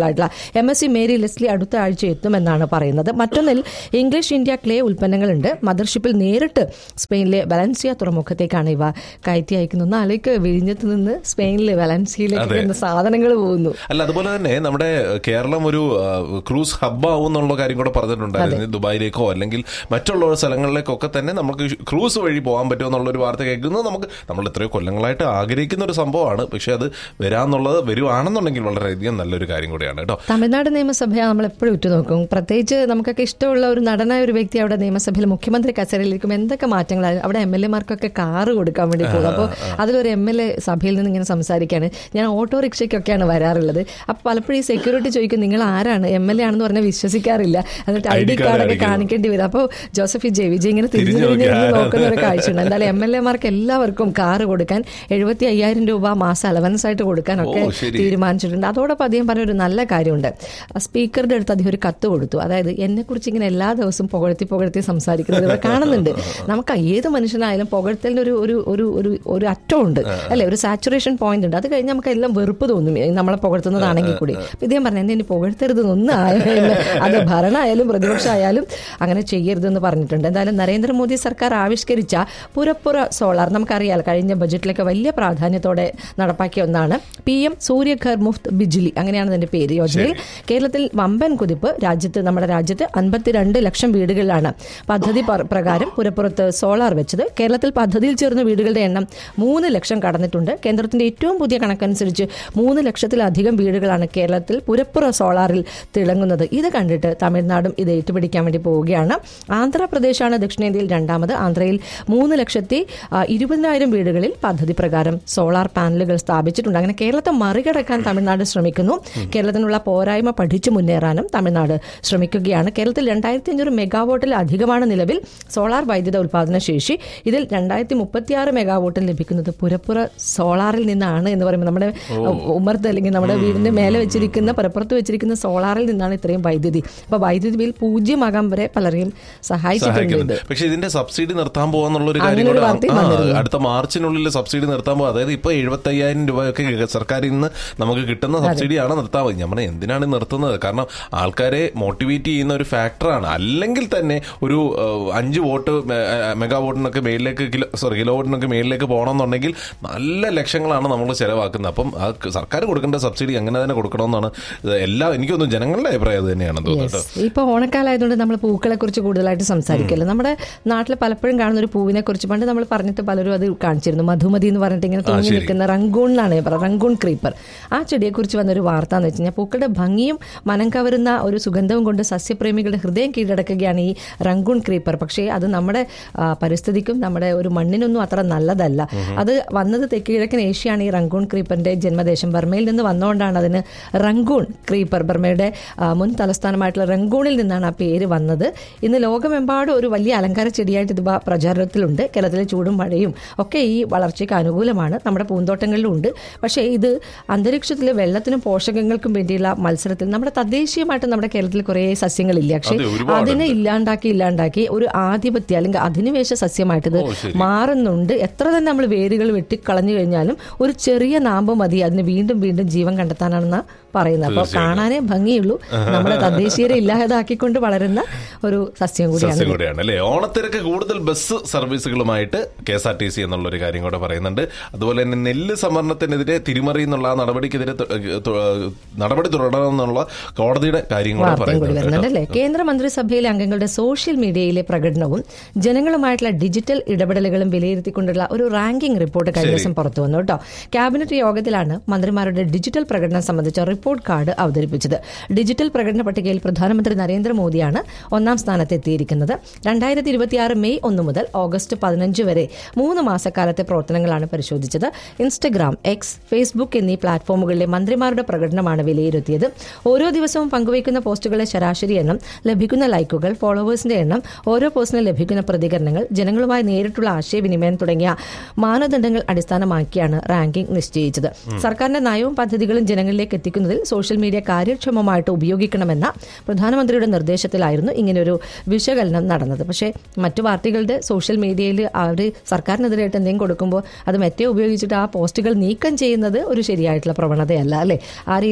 പ്രതിനിധികളായിട്ടുള്ള M S C Mary Leslie അടുത്ത ആഴ്ച എത്തുമെന്നാണ് പറയുന്നത് മറ്റൊന്നിൽ ഇംഗ്ലീഷ് ഇന്ത്യ ക്ലേ ഉൽപ്പന്നങ്ങളുണ്ട് മദർഷിപ്പിൽ നേരിട്ട് സ്പെയിനിലെ വലൻസിയ തുറമുഖത്തേക്കാണ് ഇവ കയറ്റി അയക്കുന്നത് ഒന്ന് ആലോചിക്ക് വിഴിഞ്ഞത്ത് നിന്ന് സ്പെയിനിലെ വലൻസിയയിലേക്ക് വരുന്ന സാധനങ്ങൾ പോകുന്നു അല്ല അതുപോലെ തന്നെ നമ്മുടെ കേരളം ഒരു ആ, ക്രൂസ് ഹബ് ആവും എന്നുള്ള കാര്യം കൂടെ പറഞ്ഞിട്ടുണ്ടായിരുന്നു ദുബായിലേക്കോ അല്ലെങ്കിൽ മറ്റുള്ള സ്ഥലങ്ങളിലേക്കൊക്കെ തന്നെ നമുക്ക് ക്രൂസ് വഴി പോകാൻ പറ്റുമോ എന്നുള്ള ഒരു വാർത്ത കേൾക്കുന്നത് നമുക്ക് നമ്മൾ എത്രയോ കൊല്ലങ്ങളായിട്ട് ആഗ്രഹിക്കുന്ന ഒരു സംഭവമാണ് പക്ഷെ അത് വരാന്നുള്ളത് വരുവാണെന്നുണ്ടെങ്കിൽ വളരെയധികം നല്ലൊരു കാര്യം കൂടിയാണ് കേട്ടോ തമിഴ്നാട് നിയമസഭയെ നമ്മൾ എപ്പോഴും ഉറ്റുനോക്കും പ്രത്യേകിച്ച് നമുക്കൊക്കെ ഇഷ്ടമുള്ള ഒരു നടനായ ഒരു വ്യക്തി അവിടെ നിയമസഭയിൽ മുഖ്യമന്ത്രി കസേരയിലിരിക്കും എന്തൊക്കെ മാറ്റങ്ങളാണ് അവിടെ എം എൽ എമാർക്കൊക്കെ കാറ് കൊടുക്കാൻ വേണ്ടി പോകും അപ്പോൾ അതിലൊരു എം എൽ എ സഭയിൽ നിന്ന് ഇങ്ങനെ സംസാരിക്കുകയാണ് ഞാൻ ഓട്ടോറിക്ഷയ്ക്കൊക്കെയാണ് വരാറുള്ളത് അപ്പോൾ പലപ്പോഴും ഈ സെക്യൂരിറ്റി ചോദിക്കും നിങ്ങൾ ആരാണ് എം എൽ എ ആണെന്ന് പറഞ്ഞാൽ വിശ്വസിക്കാറില്ല എന്നിട്ട് ഐ ID ഡി card കാർഡൊക്കെ കാണിക്കുന്നു. കാണിക്കേണ്ടി വരും അപ്പോൾ ജോസഫ് ജെ വിജയ് ഇങ്ങനെ തിരിഞ്ഞു തിരിഞ്ഞ് തിരിഞ്ഞ് നോക്കി. ഇരുന്ന് നോക്കുന്ന ഒരു കാഴ്ചയുണ്ട് എന്തായാലും എം എൽ എമാർക്ക് എല്ലാവർക്കും കാറ് കൊടുക്കാൻ എഴുപത്തി അയ്യായിരം രൂപ മാസം അലവൻസ് ആയിട്ട് കൊടുക്കാനൊക്കെ ഓ, ശരി. തീരുമാനിച്ചിട്ടുണ്ട് അതോടൊപ്പം അദ്ദേഹം പറഞ്ഞ ഒരു നല്ല കാര്യമുണ്ട് സ്പീക്കറുടെ അടുത്ത് അദ്ദേഹം ഒരു കത്ത് കൊടുത്തു അതായത് എന്നെ കുറിച്ച് ഇങ്ങനെ എല്ലാ ദിവസവും പുകഴ്ത്തി പുകഴ്ത്തി സംസാരിക്കുന്നത് ഇവിടെ കാണുന്നുണ്ട് നമുക്ക് ഏത് മനുഷ്യനായാലും പുകഴ്ത്തലിന് ഒരു ഒരു ഒരു ഒരു ഒരു അറ്റമുണ്ട് അല്ലെ ഒരു സാച്ചുറേഷൻ പോയിന്റ് ഉണ്ട് അത് കഴിഞ്ഞ് നമുക്ക് എല്ലാം വെറുപ്പ് തോന്നും ഈ നമ്മളെ പുകഴ്ത്തുന്നതാണെങ്കിൽ കൂടി അപ്പൊ ഇദ്ദേഹം പറഞ്ഞു എന്നെ ഇനി പുകഴ്ത്തരുത് ഒന്നും ആയാലും അത് ഭരണമായാലും പ്രതിപക്ഷമായാലും അങ്ങനെ ചെയ്യരുതെന്ന് പറഞ്ഞിട്ടുണ്ട് എന്തായാലും നരേന്ദ്രമോദി സർക്കാർ ആവിഷ്കരിച്ച പുരപ്പുറ സോളാർ നമുക്കറിയാലോ കഴിഞ്ഞ ബജറ്റിലൊക്കെ വലിയ പ്രാധാന്യത്തോടെ നടപ്പാക്കിയ ഒന്നാണ് പി എം സൂര്യഘർ മുഫ്ത് ബിജ്ലി അങ്ങനെയാണ് അതിന്റെ പേര് യോജനയിൽ കേരളത്തിൽ വമ്പൻ കുതിപ്പ് രാജ്യത്ത് നമ്മുടെ രാജ്യത്ത് അൻപത്തിരണ്ട് ലക്ഷം വീടുകളിലാണ് പദ്ധതി പ്ര- പ്രകാരം പുരപ്പുറത്ത് സോളാർ വെച്ചത് കേരളത്തിൽ പദ്ധതിയിൽ ചേർന്ന വീടുകളുടെ എണ്ണം മൂന്ന് ലക്ഷം കടന്നിട്ടുണ്ട് കേന്ദ്രത്തിന്റെ ഏറ്റവും പുതിയ കണക്കനുസരിച്ച് മൂന്ന് ലക്ഷത്തിലധികം വീടുകളാണ് കേരളത്തിൽ പുരപ്പുറ സോളാറിൽ തിളങ്ങുന്നത് ഇത് കണ്ടിട്ട് തമിഴ്നാടും ഇത് ഏറ്റുപിടിക്കാൻ വേണ്ടി പോവുകയാണ് ആന്ധ്രാപ്രദേശാണ് ദക്ഷിണേന്ത്യയിൽ രണ്ടാമത് ആന്ധ്രയിൽ മൂന്ന് ലക്ഷത്തി ആ, ഇരുപതിനായിരം വീടുകളിൽ പദ്ധതി പ്രകാരം സോളാർ പാനലുകൾ സ്ഥാപിച്ചിട്ടുണ്ട് അങ്ങനെ കേരളത്തെ മറികടക്കാൻ തമിഴ്നാട് ശ്രമിക്കുന്നു കേരളത്തിനുള്ള പോരായ്മ പഠിച്ചു മുന്നേറാനും തമിഴ്നാട് ശ്രമിക്കുകയാണ് കേരളത്തിൽ രണ്ടായിരത്തി അഞ്ഞൂറ് മെഗാവോട്ടിൽ അധികമാണ് നിലവിൽ സോളാർ വൈദ്യുത ഉൽപാദന ശേഷി ഇതിൽ രണ്ടായിരത്തി മുപ്പത്തിയാറ് മെഗാവോട്ടിൽ ലഭിക്കുന്നത് പുരപ്പുറ സോളാറിൽ നിന്നാണ് എന്ന് പറയുമ്പോൾ നമ്മുടെ ഉമ്മർത്ത് അല്ലെങ്കിൽ നമ്മുടെ വീടിന്റെ മേലെ വെച്ചിരിക്കുന്ന പുരപ്പുറത്ത് വെച്ചിരിക്കുന്ന സോളാറിൽ നിന്നാണ് ഇത്രയും വൈദ്യുതി അപ്പൊ വൈദ്യുതി ബിൽ പൂജ്യമാകാൻ വരെ പലരെയും സഹായിച്ചിട്ടുണ്ട് ഇത് സഹായിക്കുന്നുണ്ട് പക്ഷെ ഇതിന്റെ സബ്സിഡി നിർത്താൻ പോകാന്നുള്ള ഒരു കാര്യം അങ്ങനെ ഒരു കൂടെ വാർത്തയും ആ, വന്നിരുന്നു. അടുത്ത മാർച്ചിനുള്ളിൽ സബ്സിഡി നിർത്താൻ പോകും അതായത് ഇപ്പൊ എഴുപത്തി അയ്യായിരം രൂപയൊക്കെ സർക്കാരിൽ നിന്ന് നമുക്ക് കിട്ടുന്ന സബ്സിഡിയാണ് നിർത്താൻ പോകുന്നത് ഞാൻ പറഞ്ഞ എന്തിനാണ് ഈ നിർത്തുന്നത് കാരണം ആൾക്കാരെ മോട്ടിവേറ്റ് ചെയ്യുന്ന ഒരു ഫാക്ടറാണ് അല്ലെങ്കിൽ തന്നെ ഒരു ഏഹ്, അഞ്ച് വോട്ട് മെ- ഏഹ്, മെഗാ വോട്ടിനൊക്കെ മേളിലേക്ക് കിലോ സോറി കിലോ വോട്ടിനൊക്കെ മേളിലേക്ക് പോകണമെന്നുണ്ടെങ്കിൽ നല്ല ലക്ഷങ്ങളാണ് നമ്മൾ ചെലവാക്കുന്നത് അപ്പം ആ സർക്കാർ കൊടുക്കേണ്ട സബ്സിഡി അങ്ങനെ തന്നെ കൊടുക്കണമെന്നാണ് ഇത് എല്ലാ എനിക്കൊന്നും ജനങ്ങളുടെ അഭിപ്രായം അത് തന്നെയാണ് തോന്നുന്നത് Yes. ഇപ്പൊ ഓണക്കാലമായതുകൊണ്ട് നമ്മൾ പൂക്കളെ കുറിച്ച് കൂടുതലായിട്ട് സംസാരിക്കല്ലോ നമ്മുടെ നാട്ടിൽ പലപ്പോഴും കാണുന്ന ഒരു പൂവിനെ കുറിച്ച് പണ്ട് നമ്മൾ പറഞ്ഞിട്ട് പലരും അത് കാണിച്ചിരുന്നു മധുമതി എന്ന് പറഞ്ഞിട്ട് ഇങ്ങനെ തൂങ്ങി ശരി. നിൽക്കുന്ന റങ്കൂൺ എന്നാണ് ഞാൻ പറയുന്നത് റങ്കൂൺ ക്രീപ്പർ ആ ചെടിയെ കുറിച്ച് വന്നൊരു വാർത്ത എന്ന് വെച്ച് കഴിഞ്ഞാൽ പൂക്കളുടെ ഭംഗിയും മനം കവരുന്ന ഒരു സുഗന്ധവും കൊണ്ട് സസ്യപ്രേമികളുടെ ഹൃദയം കീഴടക്കുകയാണ് ഈ റങ്കൂൺ ക്രീപ്പർ പക്ഷേ അത് നമ്മുടെ ആ, പരിസ്ഥിതിക്കും നമ്മുടെ ഒരു മണ്ണിനൊന്നും അത്ര നല്ലതല്ല അത് വന്നത് തെക്ക് കിഴക്കൻ ഏഷ്യയാണ് ഈ റങ്കൂൺ ക്രീപ്പറിന്റെ ജന്മദേശം ബർമയിൽ നിന്ന് വന്നുകൊണ്ടാണ് അതിന് റങ്കൂൺ ക്രീപ്പർ ബർമയുടെ ആ, മുൻ തലസ്ഥാനമായിട്ടുള്ള റങ്കൂണിൽ നിന്നാണ് ആ പേര് വന്നത് ഇന്ന് ലോകമെമ്പാടും ഒരു വലിയ അലങ്കാര ചെടിയായിട്ട് ഇത് ബ- പ്രചാരത്തിലുണ്ട് കേരളത്തിലെ ചൂടും മഴയും ഒക്കെ ഈ വളർച്ചയ്ക്ക് അനുകൂലമാണ് നമ്മുടെ പൂന്തോട്ടങ്ങളിലും ഉണ്ട് പക്ഷേ ഇത് അന്തരീക്ഷത്തിലെ വെള്ളത്തിനും പോഷകങ്ങൾക്കും വേണ്ടിയുള്ള മത്സരത്തിൽ നമ്മുടെ തദ്ദേശീയമായിട്ട് നമ്മുടെ കേരളത്തിൽ കുറേ സസ്യങ്ങളില്ല പക്ഷേ അതെ, ഒരുപാടുണ്ട്. അതിനെ ഇല്ലാണ്ടാക്കി ഇല്ലാണ്ടാക്കി ഒരു ആധിപത്യം അല്ലെങ്കിൽ അധിനിവേശ സസ്യമായിട്ട് ഇത് ഓ, ശരി. മാറുന്നുണ്ട് എത്ര തന്നെ നമ്മൾ വേരുകൾ വെട്ടിക്കളഞ്ഞു കഴിഞ്ഞാലും ഒരു ചെറിയ നാമ്പ് മതി അതിന് വീണ്ടും വീണ്ടും ജീവൻ കണ്ടെത്താനാണെന്നാ പറയുന്നത് അപ്പോൾ കാണാനേ ഭംഗിയുള്ളൂ നമ്മുടെ തദ്ദേശീയരെ ഇല്ലാതാക്കിക്കൊണ്ട് വളരുന്ന ഒരു സസ്യം കൂടിയാണ് സസ്യം കൂടിയാണ് അല്ലേ ഓണത്തിരക്ക് കൂടുതൽ ബസ് സർവീസുകളുമായിട്ട് K S R T C എന്നുള്ള ഒരു കാര്യം കൂടെ പറയുന്നുണ്ട് അതുപോലെ തന്നെ നെല്ല് സംവരണത്തിനെതിരെ തിരിമറി എന്നുള്ള ആ നടപടിക്കെതിരെ തു- തു- നടപടി തുടരണമെന്നുള്ള കോടതിയുടെ കാര്യം കൂടെ വാർത്തയും കൂടി പറയുന്നുണ്ട് വരുന്നുണ്ട് അല്ലേ കേന്ദ്ര മന്ത്രിസഭയിലെ അംഗങ്ങളുടെ സോഷ്യൽ മീഡിയയിലെ പ്രകടനവും ജനങ്ങളുമായിട്ടുള്ള ഡിജിറ്റൽ ഇടപെടലുകളും വിലയിരുത്തിക്കൊണ്ടുള്ള ഒരു റാങ്കിംഗ് റിപ്പോർട്ട് കഴിഞ്ഞ ദിവസം പുറത്തു വന്നു കേട്ടോ ക്യാബിനറ്റ് യോഗത്തിലാണ് മന്ത്രിമാരുടെ ഡിജിറ്റൽ പ്രകടനം സംബന്ധിച്ച റിപ്പോർട്ട് കാർഡ് അവതരിപ്പിച്ചത് ഡിജിറ്റൽ പ്രകടന പട്ടികയിൽ പ്രധാനമന്ത്രി നരേന്ദ്രമോദിയാണ് ഒന്നാം സ്ഥാനത്ത് എത്തിയിരിക്കുന്നത് രണ്ടായിരത്തി ഇരുപത്തിയാറ് മെയ് ഒന്ന് മുതൽ ഓഗസ്റ്റ് പതിനഞ്ച് വരെ മൂന്ന് മാസക്കാലത്തെ പ്രവർത്തനങ്ങളാണ് പരിശോധിച്ചത് ഇൻസ്റ്റഗ്രാം എക്സ് ഫേസ്ബുക്ക് എന്നീ പ്ലാറ്റ്ഫോമുകളിലെ മന്ത്രിമാരുടെ പ്രകടനമാണ് വിലയിരുത്തിയത് ഓരോ ദിവസവും പങ്കുവയ്ക്കുന്ന പോസ്റ്റുകളുടെ ശരാശരി എണ്ണം ലഭിക്കുന്ന ലൈക്കുകൾ ഫോളോവേഴ്സിന്റെ എണ്ണം ഓരോ പോസ്റ്റിനും ലഭിക്കുന്ന പ്രതികരണങ്ങൾ ജനങ്ങളുമായി നേരിട്ടുള്ള ആശയവിനിമയം തുടങ്ങിയ മാനദണ്ഡങ്ങൾ അടിസ്ഥാനമാക്കിയാണ് റാങ്കിംഗ് നിശ്ചയിച്ചത് സർക്കാരിന്റെ നയവും പദ്ധതികളും ജനങ്ങളിലേക്ക് എത്തിക്കുന്നതിൽ സോഷ്യൽ മീഡിയ കാര്യക്ഷമമായിട്ട് ഉപയോഗിക്കണമെന്ന പ്രധാനമന്ത്രിയുടെ നിർദ്ദേശത്തിലായിരുന്നു ഇങ്ങനെയൊരു വിശകലനം നടന്നത് പക്ഷേ മറ്റു പാർട്ടികളുടെ സോഷ്യൽ മീഡിയയിൽ അവർ സർക്കാരിനെതിരായിട്ട് എന്തെങ്കിലും കൊടുക്കുമ്പോൾ അത് മെറ്റേ ഉപയോഗിച്ചിട്ട് ആ പോസ്റ്റുകൾ നീക്കം ചെയ്യുന്നത് ഒരു ശരിയായിട്ടുള്ള പ്രവണതയല്ല അല്ലേ ആ രീതിയിൽ നമ്മൾ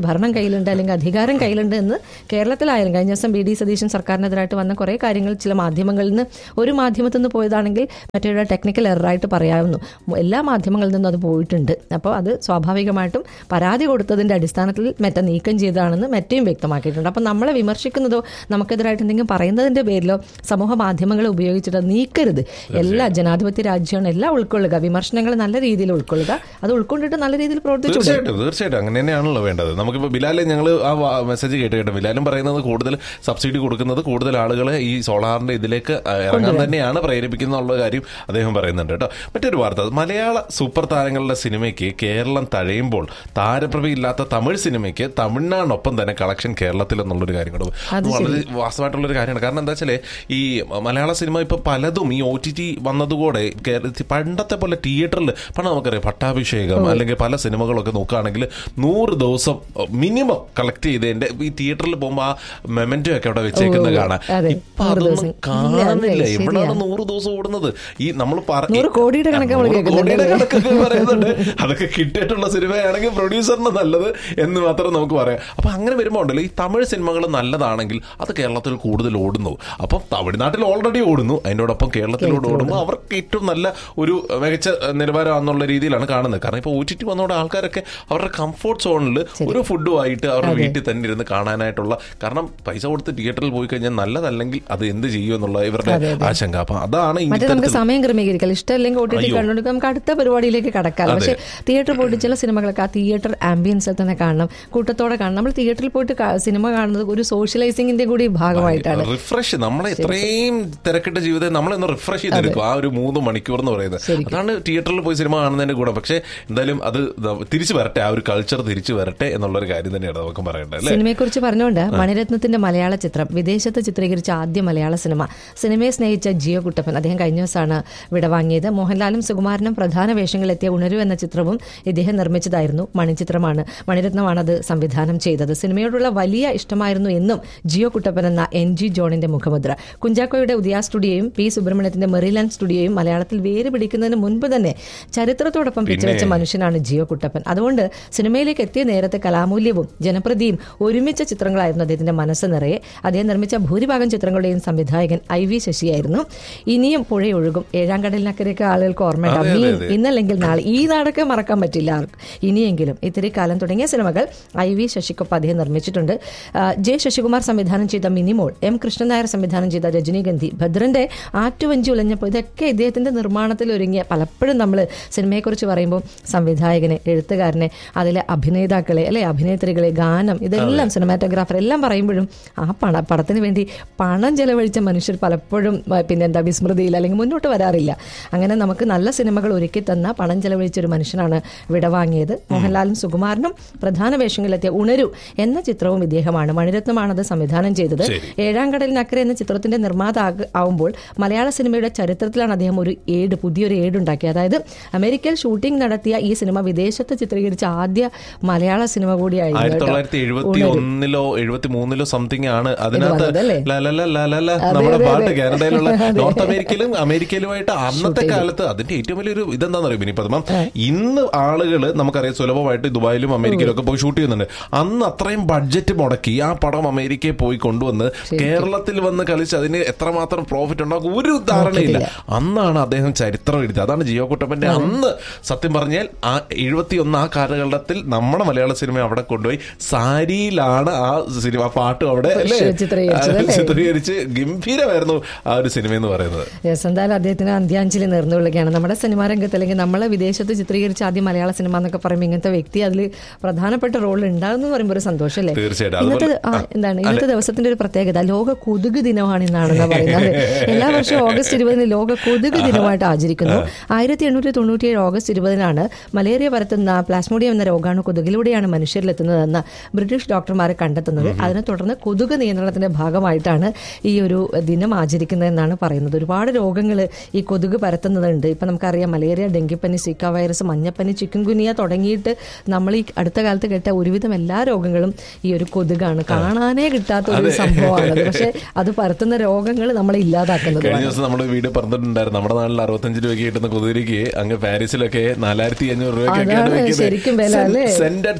ഭരണം കയ്യിലുണ്ട് അല്ലെങ്കിൽ അധികാരം കയ്യിലുണ്ട് എന്ന് കേരളത്തിലായാലും കഴിഞ്ഞ ദിവസം ബി ഡി സതീശൻ സർക്കാരിനെതിരായിട്ട് വന്ന കുറേ കാര്യങ്ങൾ ചില മാധ്യമങ്ങളിൽ നിന്ന് ഒരു മാധ്യമത്തിൽ നിന്ന് പോയതാണെങ്കിൽ മറ്റൊരു ടെക്നിക്കൽ എററായിട്ട് പറയാവുന്നു എല്ലാ മാധ്യമങ്ങളിൽ നിന്നും അത് പോയിട്ടുണ്ട് അപ്പോൾ അത് സ്വാഭാവികമായിട്ടും പരാതി കൊടുത്തതിന്റെ അടിസ്ഥാനത്തിൽ മെറ്റ നീക്കം ചെയ്തതാണെന്ന് മെറ്റയും വ്യക്തമാക്കിയിട്ടുണ്ട് അപ്പം നമ്മളെ വിമർശിക്കുന്നതോ നമുക്കെതിരായിട്ട് എന്തെങ്കിലും പറയുന്നതിന്റെ പേരിലോ സമൂഹ മാധ്യമങ്ങളെ ഉപയോഗിച്ചിട്ട് അത് നീക്കരുത് എല്ലാ ജനാധിപത്യ രാജ്യമാണ് എല്ലാം ഉൾക്കൊള്ളുക വിമർശനങ്ങൾ നല്ല രീതിയിൽ ഉൾക്കൊള്ളുക അത് ഉൾക്കൊണ്ടിട്ട് നല്ല രീതിയിൽ പ്രവർത്തിച്ചു തീർച്ചയായിട്ടും തീർച്ചയായിട്ടും അങ്ങനെ തന്നെയാണല്ലോ വേണ്ടത് നമുക്കിപ്പോ ബിലാലെ ഞങ്ങൾ ആ മെസ്സേജ് കേട്ട് കേട്ടോ ബിലാലും പറയുന്നത് കൂടുതൽ സബ്സിഡി കൊടുക്കുന്നത് കൂടുതൽ ആളുകളെ ഈ സോളാറിന്റെ ഇതിലേക്ക് ആ, ഇറങ്ങാൻ തന്നെയാണ് പ്രേരിപ്പിക്കുന്നുള്ള കാര്യം അദ്ദേഹം പറയുന്നുണ്ട് കേട്ടോ മറ്റൊരു വാർത്ത മലയാള സൂപ്പർ താരങ്ങളുടെ സിനിമയ്ക്ക് കേരളം തഴയുമ്പോൾ താരപ്രഭയില്ലാത്ത തമിഴ് സിനിമയ്ക്ക് തമിഴ്നാടിനൊപ്പം തന്നെ കളക്ഷൻ കേരളത്തിൽ എന്നുള്ളൊരു കാര്യം കൂടെ അത് വളരെ വാസ്തവമായിട്ടുള്ളൊരു കാര്യമാണ് കാരണം എന്താ വെച്ചാൽ ഈ മലയാള സിനിമ ഇപ്പൊ പലതും ഈ ഒ ടി ടി വന്നതുകൂടെ കേരളത്തിൽ പണ്ടത്തെ പോലെ തിയേറ്ററിൽ പണ്ട് നമുക്കറിയാം പട്ടാഭിഷേകം അല്ലെങ്കിൽ പല സിനിമകളൊക്കെ നോക്കുകയാണെങ്കിൽ നൂറ് ദിവസം മിനിമം കളക്ട് ചെയ്തതിന്റെ ഈ തിയേറ്ററിൽ പോകുമ്പോൾ ആ മെമന്റോ ഒക്കെ അവിടെ വെച്ചേക്കുന്നത് കാണാം അതെ, ഇപ്പൊ നൂറ് അതൊന്നും ദിവസം. കാണുന്നില്ല ഇല്ല, എവിടെയാണ് നൂറ് ദിവസം ഓടുന്നത് ഈ നമ്മൾ നൂറ് കോടിയുടെ കണക്ക് നമ്മൾ കേൾക്കുന്നുണ്ട് കോടിയുടെ കണക്കൊക്കെ പറയുന്നുണ്ട് അതൊക്കെ കിട്ടിയിട്ടുള്ള സിനിമയാണെങ്കിൽ പ്രൊഡ്യൂസറിന് നല്ലത് എന്ന് മാത്രം നമുക്ക് പറയാം അപ്പൊ അങ്ങനെ വരുമ്പോൾ ഉണ്ടല്ലോ ഈ തമിഴ് സിനിമകൾ നല്ലതാണെങ്കിൽ അത് കേരളത്തിൽ കൂടുതൽ ഓടുന്നു അപ്പം തമിഴ്നാട്ടിൽ ഓൾറെഡി ഓടുന്നു അതിനോടൊപ്പം കേരളത്തിലൂടെ ഓടുമ്പോൾ അവർക്ക് ഏറ്റവും നല്ല ഒരു മികച്ച നിലവാരമാണെന്നുള്ള രീതിയിലാണ് കാണുന്നത് കാരണം ഇപ്പൊ ഒ ടി ടി വന്നോടെ ആൾക്കാരൊക്കെ അവരുടെ കംഫോർട്ട് സോണിൽ ഒരു ഫുഡുമായിട്ട് അവരുടെ വീട്ടിൽ തന്നെ ഇരുന്ന് കാണാനായിട്ടുള്ള കാരണം പൈസ കൊടുത്ത് തിയേറ്ററിൽ പോയി കഴിഞ്ഞാൽ നല്ലതല്ലെങ്കിൽ അത് എന്ത് ചെയ്യും എന്നുള്ള ഇവരുടെ ആശങ്ക അപ്പൊ അതാണ് ഈ മറ്റേ നമുക്ക് സമയം ക്രമീകരിക്കാം ഇഷ്ടമല്ലെങ്കിൽ ഒ ടി ടി കണ്ടുകൊണ്ട് നമുക്ക് അടുത്ത പരിപാടിയിലേക്ക് കടക്കാം പക്ഷേ തിയേറ്ററിൽ പോയിട്ട് ചില സിനിമകളൊക്കെ ആ തിയേറ്റർ ആംബിയൻസിൽ തന്നെ കാണണം കൂട്ടത്തോടെ കാണണം നമ്മൾ തിയേറ്ററിൽ പോയിട്ട് കാ- സിനിമ കാണുന്നത് ഒരു സോഷ്യലൈസിംഗിന്റെ കൂടി ഭാഗമായിട്ടാണ് റിഫ്രഷ് നമ്മളെ ഇത്രയും തിരക്കിട്ട ജീവിതം നമ്മളൊന്ന് റിഫ്രഷ് ചെയ്തെടുക്കും ആ ഒരു മൂന്ന് മണിക്കൂർ എന്ന് പറയുന്നത് അതാണ് തിയേറ്ററിൽ പോയി സിനിമ കാണുന്നതിന്റെ കൂടെ പക്ഷേ എന്തായാലും അത് ദ- തിരിച്ചു വരട്ടെ ആ ഒരു കൾച്ചർ തിരിച്ചു വരട്ടെ എന്നുള്ളൊരു കാര്യം തന്നെയാണ് നമുക്ക് പറയേണ്ടത് അല്ലേ സിനിമയെക്കുറിച്ച് പറഞ്ഞുകൊണ്ട് മണിരത്നത്തിന്റെ മലയാള ചിത്രം വിദേശത്ത് ചിത്രീകരിച്ച ആദ്യ മലയാള സിനിമ സിനിമയെ സ്നേഹിച്ച ജിയോ കുട്ടപ്പൻ അദ്ദേഹം കഴിഞ്ഞ ദിവസമാണ് വിടവാങ്ങിയത് മോഹൻലാലും സുകുമാരനും പ്രധാന വേഷങ്ങളിലെത്തിയ ഉണരു എന്ന ചിത്രവും ഇദ്ദേഹം നിർമ്മിച്ചതായിരുന്നു മണിച്ചിത്രമാണ് മണിരത്നമാണ് അത് സംവിധാനം ചെയ്തത് സിനിമയോടുള്ള വലിയ ഇഷ്ടമായിരുന്നു എന്നും ജിയോ കുട്ടപ്പൻ എന്ന എൻ ജി ജോണിന്റെ മുഖമുദ്ര കുഞ്ചാക്കോയുടെ ഉദയ സ്റ്റുഡിയോയും പി സുബ്രഹ്മണ്യത്തിന്റെ മെറിലാൻഡ് സ്റ്റുഡിയോയും മലയാളത്തിൽ വേര് പിടിക്കുന്നതിന് മുൻപ് തന്നെ ചരിത്രത്തോടൊപ്പം പിടിച്ചുവെച്ച മനുഷ്യനാണ് ജിയോ കുട്ടപ്പൻ അതുകൊണ്ട് സിനിമയിലേക്ക് എത്തിയ നേരത്തെ കലാമൂല്യവും ജനപ്രതിയും ഒരുമിച്ച ചിത്രങ്ങളായിരുന്നു അദ്ദേഹത്തിന്റെ മനസ്സ് നിറയെ അദ്ദേഹം നിർമ്മിച്ച ഭൂരിഭാഗം ചിത്രങ്ങളുടെയും സംവിധായകൻ ഐ വി ശശിയായിരുന്നു ഇനിയും പുഴയൊഴുകും ഏഴാം കടലിനക്കരയൊക്കെ ആളുകൾക്ക് ഓർമ്മയുണ്ടാവും അതെ, മീൻ അതെ. ഇന്നല്ലെങ്കിൽ നാളെ ഈ നാടൊക്കെ മറക്കാൻ പറ്റില്ല ആർക്കും ഇനിയെങ്കിലും ഇത്തിരി കാലം തുടങ്ങിയ സിനിമകൾ ഐ വി ശശിക്കൊപ്പം അദ്ദേഹം നിർമ്മിച്ചിട്ടുണ്ട് ആ, ജെ ശശികുമാർ സംവിധാനം ചെയ്ത മിനിമോൾ എം കൃഷ്ണൻ നായർ സംവിധാനം ചെയ്ത രജനീഗന്ധി ഭദ്രന്റെ ആറ്റുവഞ്ചി ഉലഞ്ഞപ്പോൾ ഇതൊക്കെ ഇദ്ദേഹത്തിന്റെ നിർമ്മാണത്തിൽ ഒരുങ്ങിയ പലപ്പോഴും നമ്മൾ സിനിമയെക്കുറിച്ച് പറയുമ്പോൾ സംവിധായകനെ എഴുത്തുകാരനെ അതിലെ അഭിനേതാക്കളെ അല്ലെ അഭിനേത്രികളെ ഗാനം ഇതെല്ലാം സിനിമാറ്റോഗ്രാഫർ എല്ലാം പറയുമ്പോഴും ആ പണ പടത്തിന് വേണ്ടി പണം ചെലവഴിച്ച മനുഷ്യർ പലപ്പോഴും ആ, പിന്നെന്താ വിസ്മൃതിയിൽ അല്ലെങ്കിൽ മുന്നോട്ട് വരാറില്ല അങ്ങനെ നമുക്ക് നല്ല സിനിമകൾ ഒരുക്കി തന്ന പണം ചെലവഴിച്ച ഒരു മനുഷ്യനാണ് വിടവാങ്ങിയത് മോഹൻലാലും സുകുമാരനും പ്രധാന വേഷങ്ങളിലെത്തിയ ഉണരു എന്ന ചിത്രവും ഇദ്ദേഹമാണ് മണിരത്നമാണത് സംവിധാനം ചെയ്തത് ശരി. ഏഴാം കടലിനക്കരെ എന്ന ചിത്രത്തിന്റെ നിർമ്മാത ആവുമ്പോൾ മലയാള സിനിമയുടെ ചരിത്രത്തിലാണ് അദ്ദേഹം ഒരു ഏട് പുതിയൊരു ഏടുണ്ടാക്കിയത് അതായത് അമേരിക്കയിൽ ഷൂട്ടിംഗ് നടത്തിയ ഈ സിനിമ വിദേശത്ത് ചിത്രീകരിച്ച ആദ്യ മലയാള സിനിമ കൂടിയായിരുന്നു ആയിരത്തി കേട്ടോ. തൊള്ളായിരത്തി എഴുപത്തി ഒന്നിലോ എഴുപത്തി മൂന്നിലോ സംതിങ് ആണ് അതിനകത്ത് വന്നതല്ലേ? ലലല ലലല അതെ, നമ്മുടെ അതെ, പാട്ട് അതെ. കാനഡയിലുള്ള നോർത്ത് അമേരിക്കയിലും അമേരിക്കയിലുമായിട്ട് അന്നത്തെ കാലത്ത് അതിന്റെ ഏറ്റവും വലിയൊരു ഇതെന്താണെന്ന് അറിയാം ഇനി പദ്മം ഇന്ന് ആളുകൾ നമുക്കറിയാം സുലഭമായിട്ട് ദുബായിലും അമേരിക്കയിലും ഒക്കെ പോയി ഷൂട്ട് ചെയ്യുന്നുണ്ട് അന്ന് അത്രയും ബഡ്ജറ്റ് മുടക്കി ആ പടം അമേരിക്കയിൽ പോയി കൊണ്ടുവന്ന് കേരളത്തിൽ വന്ന് കളിച്ച് അതിന് എത്രമാത്രം പ്രോഫിറ്റ് ഉണ്ടാകും ഒരു ധാരണയില്ല അന്നാണ് അദ്ദേഹം ചരിത്രം എഴുതിയത് അതാണ് ജിയോ കുട്ടപ്പന്റെ അന്ന് സത്യം പറഞ്ഞാൽ ആ എഴുപത്തി ഒന്ന് ആ കാലഘട്ടത്തിൽ നമ്മുടെ മലയാള സിനിമ അവിടെ കൊണ്ടുപോയി സാരിയിലാണ് ആ സിനിമ ആ പാട്ടും അവിടെ അല്ലേ ചിത്രീകരിച്ചത് അല്ലേ? ചിത്രീകരിച്ച് ഗംഭീരമായിരുന്നു ആ ഒരു സിനിമ എന്ന് പറയുന്നത് യെസ് എന്തായാലും അദ്ദേഹത്തിന് അന്ത്യാഞ്ജലി നേർന്നു വിളിക്കുകയാണ് നമ്മുടെ സിനിമാ രംഗത്ത് അല്ലെങ്കിൽ നമ്മളെ വിദേശത്ത് ചിത്രീകരിച്ച ആദ്യം മലയാള സിനിമ എന്നൊക്കെ പറയുമ്പോൾ ഇങ്ങനത്തെ വ്യക്തി അതിൽ പ്രധാനപ്പെട്ട റോൾ ഉണ്ടാകുന്നു പറയുമ്പോൾ ഒരു സന്തോഷമല്ലേ തീർച്ചയായിട്ടും. ഇന്നത്തെ അതുപോലെ- ആ, ആ, എന്താണ് ഇന്നത്തെ ദിവസത്തിന്റെ ഒരു പ്രത്യേകത ലോക കൊതുക് ദിനമാണ് ഇന്നാണെന്ന് പറയുന്നത് എല്ലാ വർഷവും ഓഗസ്റ്റ് ഇരുപതിന് ലോക കൊതുക് ദിനമായിട്ട് ആചരിക്കുന്നു ആയിരത്തി എണ്ണൂറ്റി തൊണ്ണൂറ്റിയേഴ് ഓഗസ്റ്റ് ഇരുപതിനാണ് മലേറിയ പരത്തുന്ന പ്ലാസ്മോഡിയം എന്ന രോഗാണു കൊതുകിലൂടെയാണ് മനുഷ്യരിലെത്തുന്നതെന്ന് ബ്രിട്ടീഷ് ഡോക്ടർമാരെ കണ്ടെത്തുന്നത് അതിനെ തുടർന്ന് കൊതുക് നിയന്ത്രണത്തിന്റെ ഭാഗമായിട്ടാണ് ഈ ഒരു ദിനം ആചരിക്കുന്നതെന്നാണ് പറയുന്നത് ഒരുപാട് രോഗങ്ങൾ ഈ കൊതുക് പരത്തുന്നതുണ്ട് ഇപ്പൊ നമുക്കറിയാം മലേറിയ ഡെങ്കിപ്പനി സിക്ക വൈറസ് മഞ്ഞപ്പനി ചിക്കൻ ഗുനിയ തുടങ്ങിയിട്ട് നമ്മൾ ഈ അടുത്ത കാലത്ത് കേട്ട ഒരുവിധം എല്ലാ രോഗങ്ങളും ഈ ഒരു കൊതുകാണ് കാണാനേ കിട്ടാത്ത ഒരു അതെ. സംഭവമാണ് പക്ഷെ അത് പരത്തുന്ന രോഗങ്ങൾ നമ്മളെ ഇല്ലാതാക്കുന്നത് കഴിഞ്ഞ ദിവസം നമ്മുടെ വീഡിയോ പറഞ്ഞിട്ടുണ്ടായിരുന്നു നമ്മുടെ നാട്ടിൽ അറുപത്തഞ്ച് രൂപയ്ക്ക് കിട്ടുന്ന കുതിരയ്ക്ക് അങ്ങ് പാരീസിലൊക്കെ നാലായിരത്തി അഞ്ഞൂറ് രൂപയ്ക്കൊക്കെയാണ് അതാണ് ശരിക്കും വില, അല്ലേ? സെന്റഡ് സ്പൈറൽ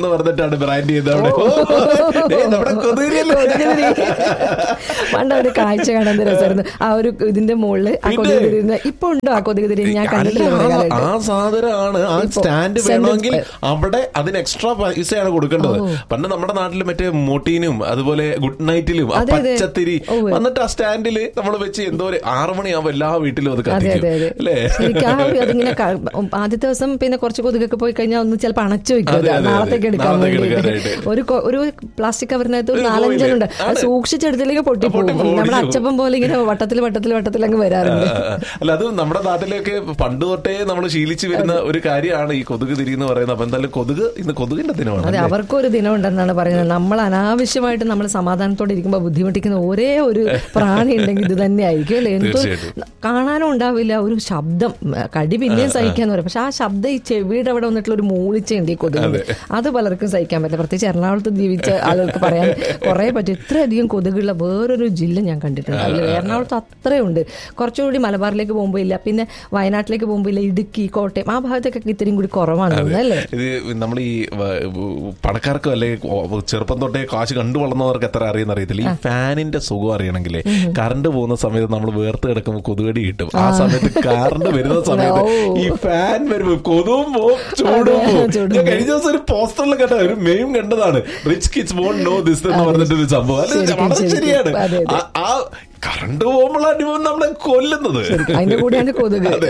എന്ന് പറഞ്ഞിട്ടാണ് ബ്രാൻഡ് ചെയ്തത് അവിടെ ഏയ്, നമ്മുടെ കൊതുകിരിയല്ലേ? കൊതുകുതിരി. പണ്ട് ഒരു കാഴ്ച കാണാൻ രസമായിരുന്നു ആ ഒരു ഇതിന്റെ മുകളില് ആ പിന്നെ? കൊതുകുതിരി ഇരുന്ന് ഇപ്പൊ ഉണ്ടോ ആ കൊതുകുതിരി ഞാൻ കണ്ടിട്ടില്ല അല്ല, കുറെ ആ- കാലമായിട്ട്. ആ സാധനമാണ് ആ ഇപ്പൊ സ്റ്റാൻഡ് സെന്റ് വേണമെങ്കിൽ അവിടെ അതിന് എക്സ്ട്രാ പൈസയാണ് കൊടുക്കേണ്ടത് പണ്ട് നമ്മുടെ നാട്ടിൽ മറ്റേ മോട്ടീനും അതുപോലെ ഗുഡ് നൈറ്റിലും ആ അതെ, അതെ. പച്ചത്തിരി ഉവ്വ്. വന്നിട്ട് ആ സ്റ്റാൻഡില് നമ്മൾ വെച്ച് എന്തോ ഒരു ആറു മണിയാവുമ്പോ എല്ലാ വീട്ടിലും അത് അതെ കത്തിക്കും അതെ അതെ അല്ലേ ശരിക്കും ആ ഒരു അതിങ്ങനെ ക- ആദ്യത്തെ ദിവസം പിന്നെ കുറച്ച് കൊതുകൊക്കെ പോയി കഴിഞ്ഞാൽ ഒന്ന് ചിലപ്പോൾ അണച്ചു വെക്കും അതെ, അത് അതെ, നാളത്തേക്ക് അതെ. എടുക്കാൻ നാളത്തേക്ക് വേണ്ടിയിട്ട് എടുക്കാനായിട്ട്. ഒരു കൊ- ഒരു പ്ലാസ്റ്റിക് കവറിനകത്ത് ഒരു ഒരു നാലഞ്ചെണ്ണുണ്ട് കോയില്. അത് ആണ്. സൂക്ഷിച്ചെടുത്തില്ലെങ്കിൽ പൊട്ടിപ്പോകും പൊട്ടിപ്പോകും, നമ്മുടെ പൊട്ടിപ്പോകും. അച്ചപ്പം പോലെ ഇങ്ങനെ വട്ടത്തിൽ വട്ടത്തിൽ വട്ടത്തിൽ അങ്ങ് വരാറുണ്ട് ആ, അല്ല അത് നമ്മുടെ നാട്ടിലേക്ക് പണ്ട് തൊട്ടേ നമ്മൾ ശീലിച്ചു വരുന്ന ഒരു കാര്യമാണ് ഈ കൊതുക് തിരി എന്ന് പറയുന്നത് അപ്പൊ എന്തായാലും കൊതുക് ഇന്ന് കൊതുകിന്റെ ദിനമാണ് അതെ അല്ലേ? അവർക്കും ഒരു ദിനം ഉണ്ടെന്നാണ് പറയുന്നത് നമ്മൾ അനാവശ്യമായിട്ട് നമ്മൾ സമാധാനത്തോടെ ഇരിക്കുമ്പോൾ ബുദ്ധിമുട്ടിക്കുന്ന ഒരേ ഒരു പ്രാണി ഉണ്ടെങ്കിൽ ഇത് തന്നെ ആയിരിക്കും അല്ലേ എന്തോ തീർച്ചയായിട്ടും. കാണാനും ഉണ്ടാവില്ല ഒരു ശബ്ദം ഉം, കടി പിന്നെയും സഹിക്കാന്ന് പറയും പക്ഷെ ആ ശബ്ദം ഈ ചെവിയുടെ അവിടെ വന്നിട്ടുള്ള ഒരു മൂളിച്ചുണ്ട് ഈ കൊതുക് അത് പലർക്കും സഹിക്കാൻ പറ്റില്ല പ്രത്യേകിച്ച് എറണാകുളത്ത് ജീവിച്ച ആളുകൾക്ക് പറയാൻ കുറെ പറ്റും ഇത്രയധികം കൊതുകുള്ള വേറൊരു ജില്ല ഞാൻ കണ്ടിട്ടുണ്ട് അതിൽ എറണാകുളത്ത് അത്രയുണ്ട് കുറച്ചുകൂടി മലബാറിലേക്ക് പോകുമ്പോൾ ഇല്ല പിന്നെ വയനാട്ടിലേക്ക് പോകുമ്പോൾ ഇല്ല ഇടുക്കി കോട്ടയം ആ ഭാഗത്തേക്കൊക്കെ ഇത്രയും കൂടി കുറവാണ് തോന്നുന്നത് അല്ലേ ഇത് നമ്മൾ ഈ വ- പണക്കാർക്കും അല്ലെങ്കിൽ ഓ- ചെറുപ്പം തൊട്ടേ കാശ് കണ്ടു വളർന്നവർക്ക് എത്ര അറിയുന്ന അറിയത്തില്ല ഈ ഫാനിന്റെ സുഖം അറിയണമെങ്കിലേ കറണ്ട് പോകുന്ന സമയത്ത് നമ്മൾ വേർത്ത് കിടക്കുമ്പോൾ കൊതുകടി കിട്ടും ആ സമയത്ത് കറണ്ട് വരുന്ന സമയത്ത് ഓ. ഈ ഫാൻ വരുമ്പോൾ കൊതുവും പോവും ചൂടും അതെ, പോവും ചൂടും ഞാൻ കഴിഞ്ഞ ദിവസം ഒരു പോസ്റ്ററിൽ കണ്ട ഒരു മെയിം കണ്ടതാണ് rich kids won't know this എന്ന് പറഞ്ഞിട്ടൊരു സംഭവം അല്ല ശരിക്കും, വളരെ ശരിക്കും. ശരിയാണ് അതെ, അതെ. ആ- ആ കറണ്ട് പോകുമ്പോഴാണ് ഇവൻ നമ്മളെ കൊല്ലുന്നത് ശരിക്കും. അതിന്റെ കൂടെയാണ് കൊതുക് അതെ.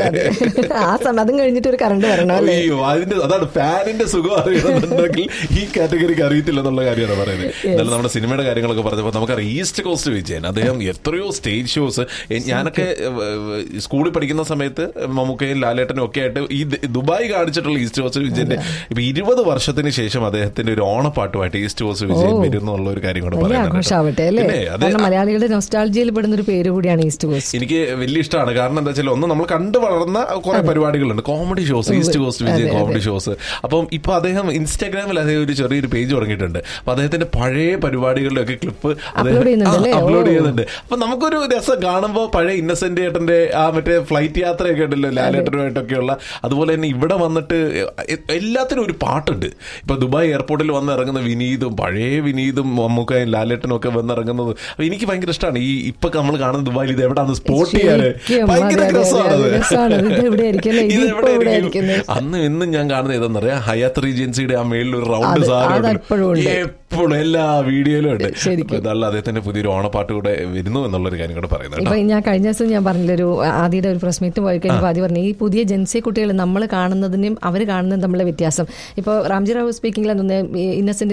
ആ സമയം അതും കഴിഞ്ഞിട്ട് ഒരു കറണ്ട് വരണം അല്ലേ അയ്യോ അതിന്റെ അതാണ് ഫാനിന്റെ സുഖം അറിയണമെന്നുണ്ടെങ്കിൽ ഈ കാറ്റഗറിക്ക് അറിയത്തില്ല എന്നുള്ള കാര്യമാണ് പറയുന്നത് എന്നാലും നമ്മുടെ സിനിമയുടെ കാര്യങ്ങളൊക്കെ പറഞ്ഞപ്പോൾ നമുക്കറിയാം ഈസ്റ്റ് കോസ്റ്റ് വിജയൻ അദ്ദേഹം എത്രയോ സ്റ്റേജ് ഷോസ് ഞാനൊക്കെ ഏഹ്, സ്കൂളിൽ പഠിക്കുന്ന സമയത്ത് മമ്മൂക്കയും ലാലേട്ടനും ഒക്കെ ആയിട്ട് ഈ ദ- ദുബായ് കാണിച്ചിട്ടുള്ള ഈസ്റ്റ് കോസ്റ്റ് വിജയന്റെ ഇപ്പൊ ഇരുപത് വർഷത്തിന് ശേഷം അദ്ദേഹത്തിന്റെ ഒരു ഓണപ്പാട്ടുമായിട്ട് ഈസ്റ്റ് കോസ്റ്റ് വിജയൻ ഓ. വരുന്നു എന്നുള്ള ഒരു കാര്യം കൂടെ വലിയ പറയുന്നുണ്ട് ആഘോഷാവട്ടെ അല്ലേ പിന്നെ അത് കാരണം മലയാളികളുടെ നൊസ്റ്റാൾജിയിൽ പെടുന്ന ഒരു പേര് കൂടിയാണ് ഈസ്റ്റ് കോസ്റ്റ് എനിക്ക് വലിയ ഇഷ്ടമാണ് കാരണം എന്താ വെച്ചാൽ ഒന്ന് നമ്മൾ കണ്ടു വളർന്ന കുറെ പരിപാടികളുണ്ട് comedy shows east coast Vijay അതെ, കോമഡി ഷോസ് അപ്പം ഇപ്പൊ അദ്ദേഹം ഇൻസ്റ്റാഗ്രാമിൽ അദ്ദേഹം ഒരു ചെറിയൊരു പേജ് തുടങ്ങിയിട്ടുണ്ട് അപ്പൊ അദ്ദേഹത്തിന്റെ പഴയ പരിപാടികളുടെ ഒക്കെ ക്ലിപ്പ് Upload ചെയ്യുന്നുണ്ട് അല്ലേ? അപ്ലോഡ് ഓ. ചെയ്യുന്നുണ്ട് അപ്പൊ നമുക്കൊരു രസം കാണുമ്പോൾ പഴയ ഇന്നസെന്റ് ഏട്ടന്റെ ആ മറ്റേ ഫ്ലൈറ്റ് യാത്രയൊക്കെ ഉണ്ടല്ലോ ലാലേട്ടനുമായിട്ടൊക്കെയുള്ള അതുപോലെ തന്നെ ഇവിടെ വന്നിട്ട് എ- എല്ലാത്തിനും ഒരു പാട്ടുണ്ട് ഇപ്പൊ ദുബായ് എയർപോർട്ടിൽ വന്ന് ഇറങ്ങുന്ന വിനീതും പഴയ വിനീതും മമ്മൂക്കയും ലാലേട്ടനും ഒക്കെ വന്നിറങ്ങുന്നത് അപ്പൊ എനിക്ക് ഭയങ്കര ഇഷ്ടമാണ് ഈ ഇപ്പൊ നമ്മൾ കാണുന്ന ദുബായിൽ ഇത് എവിടാന്ന് സ്പോട്ട് ചെയ്യാന് ശരിക്കും, ഭയങ്കര അതെ, അതെ, രസമാണ് അതെ, രസമാണ്. ഇത് എവിടെ ആയിരിക്കും അല്ലേ? ഇത് ഇതിപ്പോ എവിടെ എവിടെ ആയിരിക്കും? ആയിരിക്കുന്നത്? അന്ന് എന്നും ഞാൻ കാണുന്നത് ഏതെന്നറിയാം ഹയാത്ത് റീജൻസിയുടെ ആ മേളിൽ ഒരു റൗണ്ട് അത് സാധനം അത് എപ്പോഴും ഉണ്ട്. എപ്പോഴും എല്ലാ വീഡിയോയിലും ഉണ്ട് ശരിക്കും. അപ്പൊ നല്ല അദ്ദേഹത്തിന്റെ പുതിയൊരു ഓണപ്പാട്ട് കൂടെ വരുന്നു എന്നുള്ളൊരു കാര്യം കൂടെ പറയുന്നത് ഇപ്പൊ ഞാൻ കഴിഞ്ഞ ദിവസം ഞാൻ പറഞ്ഞില്ല ഒരു ആദ്യയുടെ ഒരു പ്രസ് മീറ്റ് പോയി കഴിഞ്ഞപ്പോൾ ആദ്യം പറഞ്ഞു ഈ പുതിയ ജെൻസി കുട്ടികൾ നമ്മൾ കാണുന്നതിനും അവർ കാണുന്നതും തമ്മിലുള്ള വ്യത്യാസം ഇപ്പോൾ റാംജി റാവു സ്പീക്കിംഗിൽ ഇന്നസെന്റ്